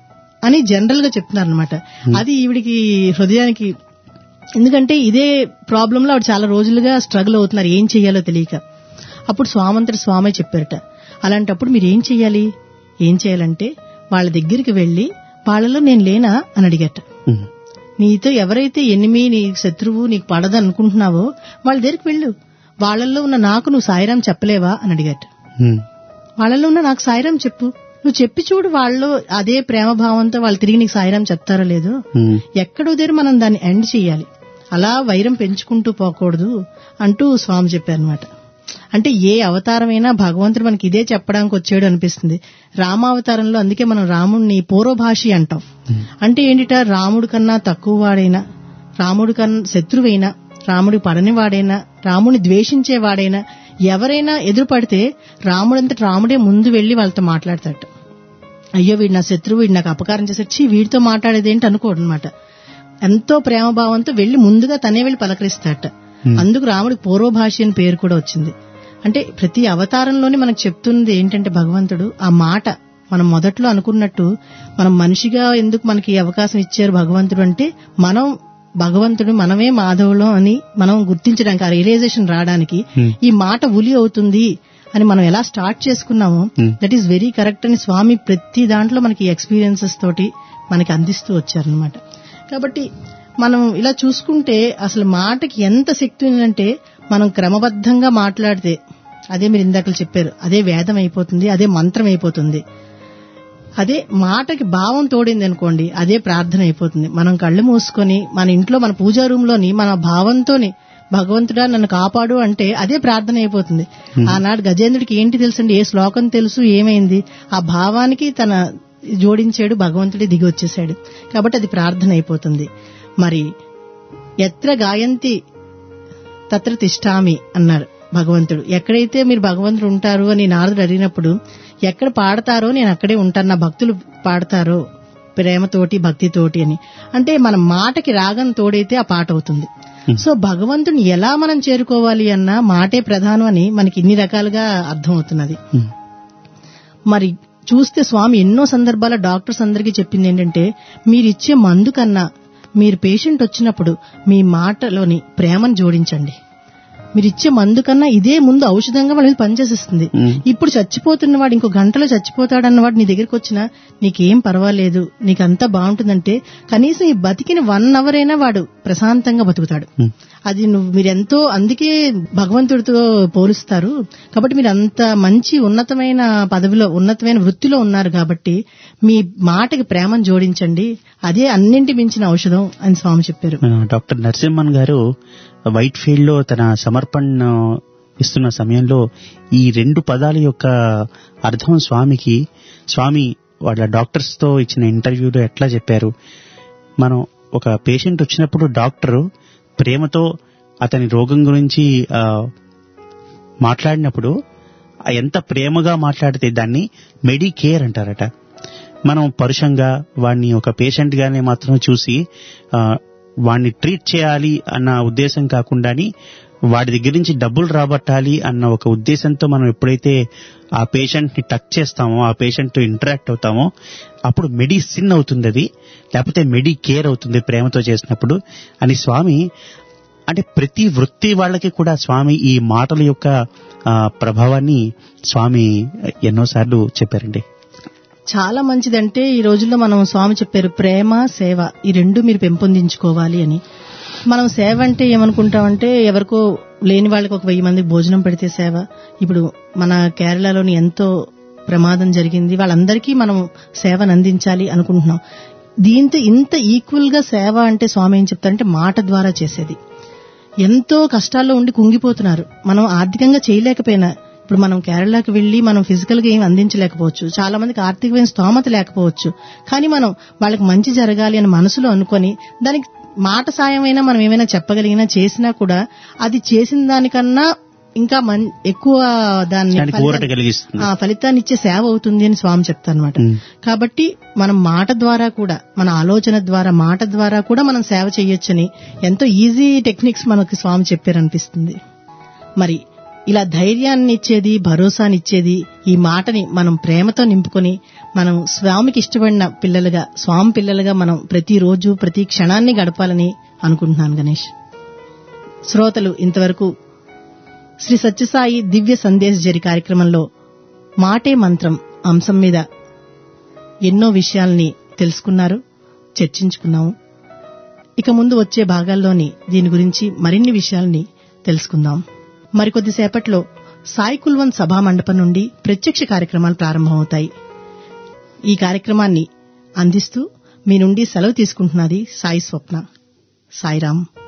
అని జనరల్ గా చెప్తున్నారు అనమాట అది ఈవిడికి హృదయానికి ఎందుకంటే ఇదే ప్రాబ్లంలో ఆవిడ చాలా రోజులుగా స్ట్రగుల్ అవుతున్నారు ఏం చెయ్యాలో తెలియక అప్పుడు స్వామంతటి స్వామి చెప్పారట అలాంటప్పుడు మీరు ఏం చెయ్యాలి ఏం చేయాలంటే వాళ్ళ దగ్గరికి వెళ్లి వాళ్ళలో నేను లేనా అని అడిగట ఉమ్, నీతో ఎవరైతే ఎనిమి నీ శత్రువు నీకు పడదు అనుకుంటున్నావో వాళ్ళ దగ్గరికి వెళ్ళు వాళ్ళల్లో ఉన్న నాకు నువ్వు సాయిరాం చెప్పలేవా అని అడిగట ఉమ్, వాళ్ళలో ఉన్న నాకు సాయిరాం చెప్పు నువ్వు చెప్పి చూడు వాళ్ళు అదే ప్రేమ భావంతో వాళ్ళు తిరిగి నీకు సాయిరాం చెప్తారో లేదో ఉమ్, ఎక్కడో దగ్గర మనం దాన్ని ఎండ్ చేయాలి అలా వైరం పెంచుకుంటూ పోకూడదు అంటూ స్వామి చెప్పారనమాట అంటే ఏ అవతారమైనా భగవంతుడు మనకి ఇదే చెప్పడానికి వచ్చాడు అనిపిస్తుంది రామావతారంలో అందుకే మనం రాముడిని పూర్వభాషి అంటాం అంటే ఏంటిట రాముడి కన్నా తక్కువ వాడైనా రాముడి కన్నా శత్రువైనా రాముడి పడని వాడైనా రాముడిని ద్వేషించేవాడైనా ఎవరైనా ఎదురుపడితే రాముడంతట రాముడే ముందు వెళ్లి వాళ్ళతో మాట్లాడతాడు అయ్యో వీడు నా శత్రువు వీడు నాకు అపకారం చేశాడు చీ వీడితో మాట్లాడేదేంటి అనుకోడు అనమాట ఎంతో ప్రేమభావంతో వెళ్లి ముందుగా తనే వెళ్లి పలకరిస్తాడట అందుకు రాముడికి పూర్వభాషి అని పేరు కూడా వచ్చింది అంటే ప్రతి అవతారంలోనే మనకు చెప్తున్నది ఏంటంటే భగవంతుడు ఆ మాట మనం మొదట్లో అనుకున్నట్టు మనం మనిషిగా ఎందుకు మనకి ఈ అవకాశం ఇచ్చారు భగవంతుడు అంటే మనం భగవంతుడు మనమే మాధవులం అని మనం గుర్తించడానికి ఆ రియలైజేషన్ రావడానికి ఈ మాట ఉలి అవుతుంది అని మనం ఎలా స్టార్ట్ చేసుకున్నామో దట్ ఈస్ వెరీ కరెక్ట్ అని స్వామి ప్రతి దాంట్లో మనకి ఎక్స్పీరియన్సెస్ తోటి మనకి అందిస్తూ వచ్చారనమాట కాబట్టి మనం ఇలా చూసుకుంటే అసలు మాటకి ఎంత శక్తి ఉందంటే మనం క్రమబద్ధంగా మాట్లాడితే అదే మీరు ఇందాక చెప్పారు అదే వేదం అయిపోతుంది అదే మంత్రం అయిపోతుంది అదే మాటకి భావం తోడింది అనుకోండి అదే ప్రార్థన అయిపోతుంది మనం కళ్ళు మూసుకొని మన ఇంట్లో మన పూజా రూమ్ లోని మన భావంతోని భగవంతుడా నన్ను కాపాడు అంటే అదే ప్రార్థన అయిపోతుంది ఆనాడు గజేంద్రుడికి ఏంటి తెలుసండి ఏ శ్లోకం తెలుసు ఏమైంది ఆ భావానికి తన జోడించాడు భగవంతుడి దిగి వచ్చేసాడు కాబట్టి అది ప్రార్థన అయిపోతుంది మరి ఎత్ర గాయంతి తత్ర తిష్టామి అన్నాడు భగవంతుడు ఎక్కడైతే మీరు భగవంతుడు ఉంటారు అని నారదుడు అడిగినప్పుడు ఎక్కడ పాడతారో నేను అక్కడే ఉంటాను నా భక్తులు పాడతారో ప్రేమతోటి భక్తితోటి అని అంటే మన మాటకి రాగం తోడైతే ఆ పాట అవుతుంది సో భగవంతుని ఎలా మనం చేరుకోవాలి అన్న మాటే ప్రధానం అని మనకి ఇన్ని రకాలుగా అర్థమవుతున్నది ఉమ్, మరి చూస్తే స్వామి ఎన్నో సందర్భాల డాక్టర్స్ అందరికీ చెప్పింది ఏంటంటే మీరిచ్చే మందు కన్నా మీరు పేషెంట్ వచ్చినప్పుడు మీ మాటలోని ప్రేమను జోడించండి మీరు ఇచ్చే మందు కన్నా ఇదే ముందు ఔషధంగా వాళ్ళ మీద పనిచేసేస్తుంది మ్మ్. ఇప్పుడు చచ్చిపోతున్నవాడు ఇంకో గంటలో చచ్చిపోతాడన్నవాడు నీ దగ్గరికి వచ్చినా నీకేం పర్వాలేదు నీకంతా బాగుంటుందంటే కనీసం ఈ బతికిన వన్ అవర్ అయినా వాడు ప్రశాంతంగా బతుకుతాడు ఉమ్, అది నువ్వు మీరెంతో అందుకే భగవంతుడితో పోలుస్తారు కాబట్టి మీరు అంత మంచి ఉన్నతమైన పదవిలో ఉన్నతమైన వృత్తిలో ఉన్నారు కాబట్టి మీ మాటకి ప్రేమను జోడించండి అదే అన్నింటి మించిన ఔషధం అని స్వామి చెప్పారు ఆ, డాక్టర్ నరసింహన్ గారు వైట్ ఫీల్డ్ లో తన సమర్పణ ఇస్తున్న సమయంలో ఈ రెండు పదాల యొక్క అర్థం స్వామికి స్వామి వాళ్ళ డాక్టర్స్ తో ఇచ్చిన ఇంటర్వ్యూలో ఎట్లా చెప్పారు మనం ఒక పేషెంట్ వచ్చినప్పుడు డాక్టర్ ప్రేమతో అతని రోగం గురించి ఆ, మాట్లాడినప్పుడు ఆ ఎంత ప్రేమగా మాట్లాడితే దాన్ని మెడికేర్ అంటారట మనం పరుషంగా వాడిని ఒక పేషెంట్ గానే మాత్రం చూసి ఆ, వాడిని ట్రీట్ చేయాలి అన్న ఉద్దేశం కాకుండాని వాడి దగ్గర నుంచి డబ్బులు రాబట్టాలి అన్న ఒక ఉద్దేశంతో మనం ఎప్పుడైతే ఆ పేషెంట్ ని టచ్ చేస్తామో ఆ పేషెంట్ తో ఇంటరాక్ట్ అవుతామో అప్పుడు మెడిసిన్ అవుతుంది అది లేకపోతే మెడి కేర్ అవుతుంది ప్రేమతో చేసినప్పుడు అని స్వామి అంటే ప్రతి వృత్తి వాళ్ళకి కూడా స్వామి ఈ మాటల యొక్క ఆ, ప్రభావాన్ని స్వామి ఎన్నోసార్లు చెప్పారండి చాలా మంచిదంటే ఈ రోజుల్లో మనం స్వామి చెప్పారు ప్రేమ సేవ ఈ రెండు మీరు పెంపొందించుకోవాలి అని మనం సేవ అంటే ఏమనుకుంటామంటే ఎవరికో లేని వాళ్ళకి ఒక వెయ్యి మందికి భోజనం పెడితే సేవ ఇప్పుడు మన కేరళలోని ఎంతో ప్రమాదం జరిగింది వాళ్ళందరికీ మనం సేవను అందించాలి అనుకుంటున్నాం దీంతో ఇంత ఈక్వల్ గా సేవ అంటే స్వామి ఏం చెప్తారంటే మాట ద్వారా చేసేది ఎంతో కష్టాల్లో ఉండి కుంగిపోతున్నారు మనం ఆర్థికంగా చేయలేకపోయినా ఇప్పుడు మనం కేరళకి వెళ్లి మనం ఫిజికల్ గా ఏం అందించలేకపోవచ్చు చాలా మందికి ఆర్థికమైన స్తోమత లేకపోవచ్చు కానీ మనం వాళ్ళకి మంచి జరగాలి అని మనసులో అనుకొని దానికి మాట సాయమైనా మనం ఏమైనా చెప్పగలిగినా చేసినా కూడా అది చేసిన దానికన్నా ఇంకా మన్- ఎక్కువ దాన్ని దానికి ఊరట కలిగిస్తుంది ఆ ఫలితాన్ని ఇచ్చే సేవ అవుతుంది అని స్వామి చెప్తారనమాట ఉమ్. కాబట్టి మనం మాట ద్వారా కూడా మన ఆలోచన ద్వారా మాట ద్వారా కూడా మనం సేవ చేయొచ్చని ఎంతో ఈజీ టెక్నిక్స్ మనకి స్వామి చెప్పారనిపిస్తుంది మరి ఇలా ధైర్యాన్ని ఇచ్చేది భరోసానిచ్చేది ఈ మాటని మనం ప్రేమతో నింపుకొని మనం స్వామికి ఇష్టపడిన పిల్లలుగా స్వామి పిల్లలుగా మనం ప్రతిరోజు ప్రతి క్షణాన్ని గడపాలని అనుకుంటున్నాను గణేష్ శ్రోతలు ఇంతవరకు శ్రీ సత్యసాయి దివ్య సందేశ్ జరి కార్యక్రమంలో మాటే మంత్రం అంశం మీద ఎన్నో విషయాల్ని తెలుసుకున్నారు చర్చించుకున్నాము ఇక ముందు వచ్చే భాగాల్లోని దీని గురించి మరిన్ని విషయాల్ని తెలుసుకుందాం మరికొద్దిసేపట్లో సాయి కుల్వన్ సభా మండపం నుండి ప్రత్యక్ష కార్యక్రమాలు ప్రారంభమవుతాయి ఈ కార్యక్రమాన్ని అందిస్తూ మీ నుండి సెలవు తీసుకుంటున్నది సాయి స్వప్న సాయిరాం